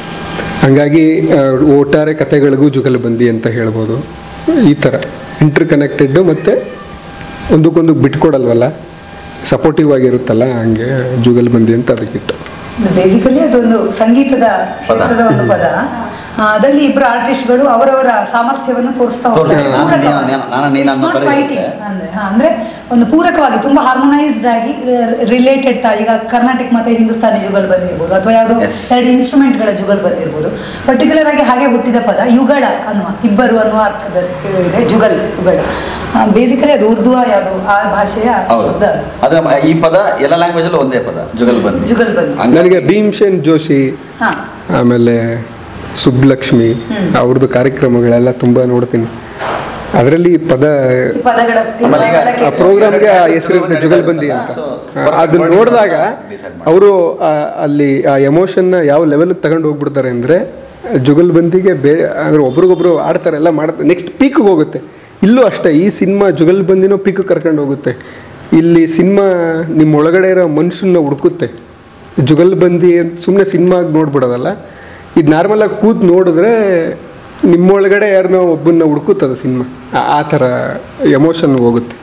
ಹಂಗಾಗಿ ಆ, ಒಟ್ಟಾರೆ ಕತೆಗಳಿಗೂ ಜುಗಲ್ಬಂದಿ ಅಂತ ಹೇಳ್ಬೋದು ಈ ಥರ ಇಂಟರ್ ಕನೆಕ್ಟೆಡ್ಡು ಮತ್ತು ಒಂದಕ್ಕೊಂದು ಬಿಟ್ಕೊಡಲ್ವಲ್ಲ ಸಪೋರ್ಟಿವ್ ಆಗಿರುತ್ತಲ್ಲ ಹಂಗೆ ಜುಗಲ್ಬಂದಿ ಅಂತ ಅದಕ್ಕಿಟ್ಟು ಬೇಸಿಕಲಿ ಅದೊಂದು ಸಂಗೀತದ ಕ್ಷೇತ್ರದ ಒಂದು ಪದ ಆ, ಅದರಲ್ಲಿ ಇಬ್ಬರು ಆರ್ಟಿಸ್ಟ್ಗಳು ಅವರವರ ಸಾಮರ್ಥ್ಯವನ್ನು ತೋರಿಸ್ತಾ ತೋರಿಸ್ತಾರೆ. ಹೋಗ್ತಾರೆ. ನಾನು ಪೂರಕವಾಗಿ. ನೀನು- ನಾನು ನೀನು ಅನ್ನೋ It's not ಥರ fighting. ಇರುತ್ತೆ. ಅಂದ್ರೆ ಹಾ, ಅಂದ್ರೆ ಒಂದು ಪೂರಕವಾಗಿ ತುಂಬಾ ಹಾರ್ಮೋನೈಸ್ಡ್ ಆಗಿ ರಿಲೇಟೆಡ್ ಈಗ ಕರ್ನಾಟಕ ಮತ್ತೆ ಹಿಂದೂಸ್ತಾನಿ ಜುಗಲ್ ಬಂದಿರ್ಬೋದು ಅಥವಾ ಯಾವುದೋ Yes. ಎರಡು ಇನ್ಸ್ಟ್ರೂಮೆಂಟ್ಗಳ ಜುಗಲ್ ಬಂದಿರ್ಬೋದು ಪರ್ಟಿಕ್ಯುಲರ್ ಆಗಿ ಹಾಗೆ ಹುಟ್ಟಿದ ಪದ ಯುಗಳ ಅನ್ನುವ ಇಬ್ಬರು ಅನ್ನುವ ಅರ್ಥದ ಇದೆ ಜುಗಲ್ ಯುಗಳ ಬೇಸಿಕಲಿ ಅದು ಉರ್ದು ಯಾವುದು ಆ ಭಾಷೆಯ ಹೌದು ಶಬ್ದ ಅದು ಈ ಪದ ಎಲ್ಲ ಲ್ಯಾಂಗ್ವೇಜ್ ಅಲ್ಲೂ ಒಂದೇ ಪದ ಜುಗಲ್ ಬಂದಿ ಜುಗಲ್ ಬಂದಿ ಹಂಗಾಗಿ- ನನಗೆ ಭೀಮ್ಸೇನ್ ಜೋಶಿ ಹಾ ಆಮೇಲೆ ಸುಬ್ಲಕ್ಷ್ಮಿ ಅವ್ರದ್ದು ಕಾರ್ಯಕ್ರಮಗಳೆಲ್ಲ ತುಂಬ ನೋಡ್ತೀನಿ ಅದರಲ್ಲಿ ಪದ ಈ ಪದಗಳ ಆಮೇಲೆ ಈಗ ಬಳಕೆ- ಆ ಪ್ರೋಗ್ರಾಮ್ಗೆ ಆ ಹೆಸರಿರುತ್ತೆ ಜುಗಲ್ಬಂದಿ ಅಂತ ಅದನ್ನ ನೋಡಿದಾಗ ಅವರು ಅಲ್ಲಿ ಆ ಎಮೋಷನ್ನ ಯಾವ ಲೆವೆಲ್ ತಗೊಂಡು ಹೋಗ್ಬಿಡ್ತಾರೆ ಅಂದರೆ ಜುಗಲ್ಬಂದಿಗೆ ಬೇರೆ ಅಂದ್ರೆ ಒಬ್ರಿಗೊಬ್ರು ಆಡ್ತಾರೆ ಎಲ್ಲ ಮಾಡ್ತಾರೆ ನೆಕ್ಸ್ಟ್ ಪೀಕ್ಗೆ ಹೋಗುತ್ತೆ ಇಲ್ಲೂ ಅಷ್ಟೇ ಈ ಸಿನಿಮಾ ಜುಗಲ್ಬಂದಿನೂ ಪೀಕ್ ಕರ್ಕೊಂಡು ಹೋಗುತ್ತೆ ಇಲ್ಲಿ ಸಿನಿಮಾ ನಿಮ್ಮ ಒಳಗಡೆ ಇರೋ ಮನುಷ್ಯನ ಹುಡುಕುತ್ತೆ ಜುಗಲ್ಬಂದಿ ಸುಮ್ಮನೆ ಸಿನಿಮಾಗೆ ನೋಡ್ಬಿಡೋದಲ್ಲ ಇದು ನಾರ್ಮಲಾಗಿ ಕೂತ್ ನೋಡಿದ್ರೆ ನಿಮ್ಮೊಳಗಡೆ ಯಾರನ್ನೋ ಒಬ್ಬನ್ನ ಹುಡುಕುತ್ತದ ಸಿನಿಮಾ ಆ ಥರ ಎಮೋಷನ್ ಹೋಗುತ್ತೆ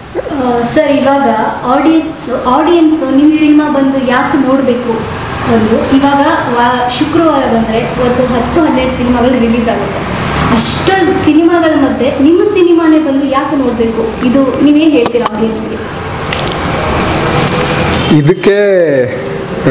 ಸರ್ ಇವಾಗ ಆಡಿಯನ್ಸ್ ಆಡಿಯನ್ಸು ನಿಮ್ಮ ಸಿನಿಮಾ ಬಂದು ಯಾಕೆ ನೋಡಬೇಕು ಒಂದು ಇವಾಗ ವಾ- ಶುಕ್ರವಾರ ಬಂದರೆ ಒಂದು ಹತ್ತು ಹನ್ನೆರಡು ಸಿನಿಮಾಗಳು ರಿಲೀಸ್ ಆಗುತ್ತೆ ಅಷ್ಟೊಂದು ಸಿನಿಮಾಗಳ ಮಧ್ಯೆ ನಿಮ್ಮ ಸಿನಿಮಾನೇ ಬಂದು ಯಾಕೆ ನೋಡಬೇಕು ಇದು ನೀವೇನು ಹೇಳ್ತೀರಾ ಆಡಿಯನ್ಸ್ಗೆ ಇದಕ್ಕೆ ಆ,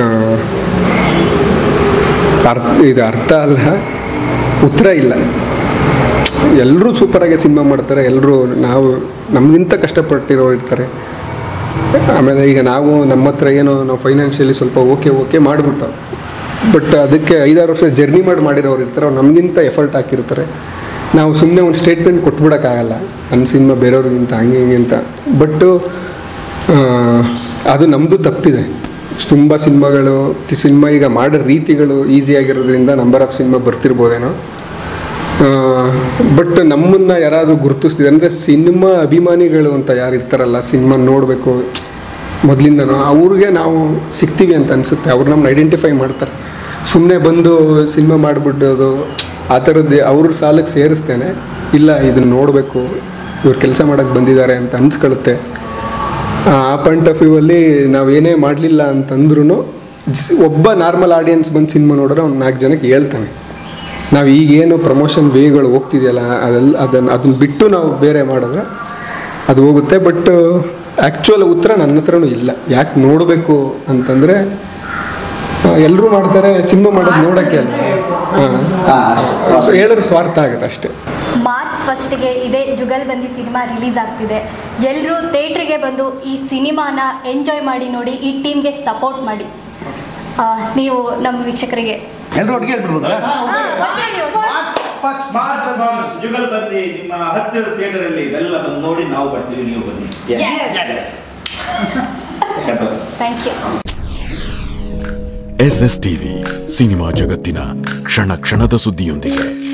ಅರ್ಥ ಇದು ಅರ್ಥ ಅಲ್ಲ ಉತ್ತರ ಇಲ್ಲ ಎಲ್ಲರೂ ಸೂಪರಾಗಿ ಸಿನಿಮಾ ಮಾಡ್ತಾರೆ ಎಲ್ಲರೂ ನಾವು ನಮಗಿಂತ ಕಷ್ಟಪಟ್ಟಿರೋರು ಇರ್ತಾರೆ ಆಮೇಲೆ ಈಗ ನಾವು ನಮ್ಮ ಹತ್ರ ಏನೋ ನಾವು ಫೈನಾನ್ಷಿಯಲಿ ಸ್ವಲ್ಪ ಓಕೆ ಓಕೆ ಮಾಡಿಬಿಟ್ಟು ಬಟ್ ಅದಕ್ಕೆ ಐದಾರು ವರ್ಷ ಜರ್ನಿ ಮಾಡಿ ಮಾಡಿರೋರು ಇರ್ತಾರೆ ಅವ್ರು ನಮಗಿಂತ ಎಫರ್ಟ್ ಹಾಕಿರ್ತಾರೆ ನಾವು ಸುಮ್ಮನೆ ಒಂದು ಸ್ಟೇಟ್ಮೆಂಟ್ ಕೊಟ್ಬಿಡೋಕ್ಕಾಗಲ್ಲ ನನ್ನ ಸಿನಿಮಾ ಬೇರೆಯವ್ರಿಗಿಂತ ಹಂಗೆ ಹಿಂಗೆ ಅಂತ ಬಟ್ಟು ಅದು ನಮ್ಮದು ತಪ್ಪಿದೆ ತುಂಬ ಸಿನಿಮಾಗಳು ಸಿನಿಮಾ ಈಗ ಮಾಡೋ ರೀತಿಗಳು ಈಸಿಯಾಗಿರೋದ್ರಿಂದ ನಂಬರ್ ಆಫ್ ಸಿನಿಮಾ ಬರ್ತಿರ್ಬೋದೇನೋ ಬಟ್ ನಮ್ಮನ್ನ ಯಾರಾದರೂ ಗುರುತಿಸ್ತಿದೆ ಅಂದರೆ ಸಿನಿಮಾ ಅಭಿಮಾನಿಗಳು ಅಂತ ಯಾರು ಇರ್ತಾರಲ್ಲ ಸಿನಿಮಾ ನೋಡಬೇಕು ಮೊದಲಿಂದನೂ ಅವ್ರಿಗೆ ನಾವು ಸಿಗ್ತೀವಿ ಅಂತ ಅನಿಸುತ್ತೆ ಅವ್ರು ನಮ್ಮನ್ನ ಐಡೆಂಟಿಫೈ ಮಾಡ್ತಾರೆ ಸುಮ್ಮನೆ ಬಂದು ಸಿನಿಮಾ ಮಾಡಿಬಿಡೋದು ಆ ಥರದ್ದು ಅವ್ರ ಸಾಲಕ್ಕೆ ಸೇರಿಸ್ತೇನೆ ಇಲ್ಲ ಇದನ್ನು ನೋಡಬೇಕು ಇವ್ರು ಕೆಲಸ ಮಾಡೋಕ್ಕೆ ಬಂದಿದ್ದಾರೆ ಅಂತ ಅನ್ಸ್ಕೊಳುತ್ತೆ ಆ ಪಾಯಿಂಟ್ ಆಫ್ ವ್ಯೂ ಅಲ್ಲಿ ನಾವು ಏನೇ ಮಾಡಲಿಲ್ಲ ಅಂತಂದ್ರೂ ಒಬ್ಬ ನಾರ್ಮಲ್ ಆಡಿಯನ್ಸ್ ಬಂದು ಸಿನಿಮಾ ನೋಡಿದ್ರೆ ಅವ್ನು ನಾಲ್ಕು ಜನಕ್ಕೆ ಹೇಳ್ತಾನೆ ನಾವು ಈಗೇನು ಪ್ರಮೋಷನ್ ವೇಗಳು ಹೋಗ್ತಿದೆಯಲ್ಲ ಅದೆಲ್ಲ ಅದನ್ನು ಅದನ್ನ ಬಿಟ್ಟು ನಾವು ಬೇರೆ ಮಾಡಿದ್ರೆ ಅದು ಹೋಗುತ್ತೆ ಬಟ್ ಆ್ಯಕ್ಚುಯಲ್ ಉತ್ತರ ನನ್ನ ಹತ್ರನೂ ಇಲ್ಲ ಯಾಕೆ ನೋಡಬೇಕು ಅಂತಂದರೆ ಎಲ್ಲರೂ ಮಾಡ್ತಾರೆ ಸಿನಿಮಾ ಮಾಡೋದು ನೋಡೋಕ್ಕೆ ಅಲ್ಲ ಹಾಂ ಹಾ, ಅಷ್ಟೇ. ಹೇಳಿದ್ರೆ ಸ್ವಾರ್ಥ ಆಗುತ್ತೆ ಅಷ್ಟೇ ಮಾರ್ಚ್ ಫಸ್ಟ್ಗೆ ಇದೇ ಜುಗಲ್ಬಂದಿ ಸಿನಿಮಾ ರಿಲೀಸ್ ಆಗ್ತಿದೆ ಎಲ್ಲರೂ ಥಿಯೇಟ್ರಿಗೆ ಬಂದು ಈ ಸಿನಿಮಾನ ಎಂಜಾಯ್ ಮಾಡಿ ನೋಡಿ ಈ ಟೀಮ್ಗೆ ಸಪೋರ್ಟ್ ಮಾಡಿ ಆ, ನೀವು ನಮ್ಮ ವೀಕ್ಷಕರಿಗೆ ಎಲ್ಲರೂ ಒಟ್ಟಿಗೆ ಹೇಳ್ಬಿಡ್ಬೋದಾ ಜುಗಲ್ ಬಂದಿ ನಿಮ್ಮ ಹತ್ತಿರ ಥಿಯೇಟರ್ ಅಲ್ಲಿ ಇವೆಲ್ಲ ಬಂದು ನೋಡಿ ನಾವು ಬರ್ತೀವಿ ನೀವು ಬನ್ನಿ thank you S S TV cinema ಜಗತ್ತಿನ ಕ್ಷಣ ಕ್ಷಣದ ಸುದ್ದಿಯೊಂದಿಗೆ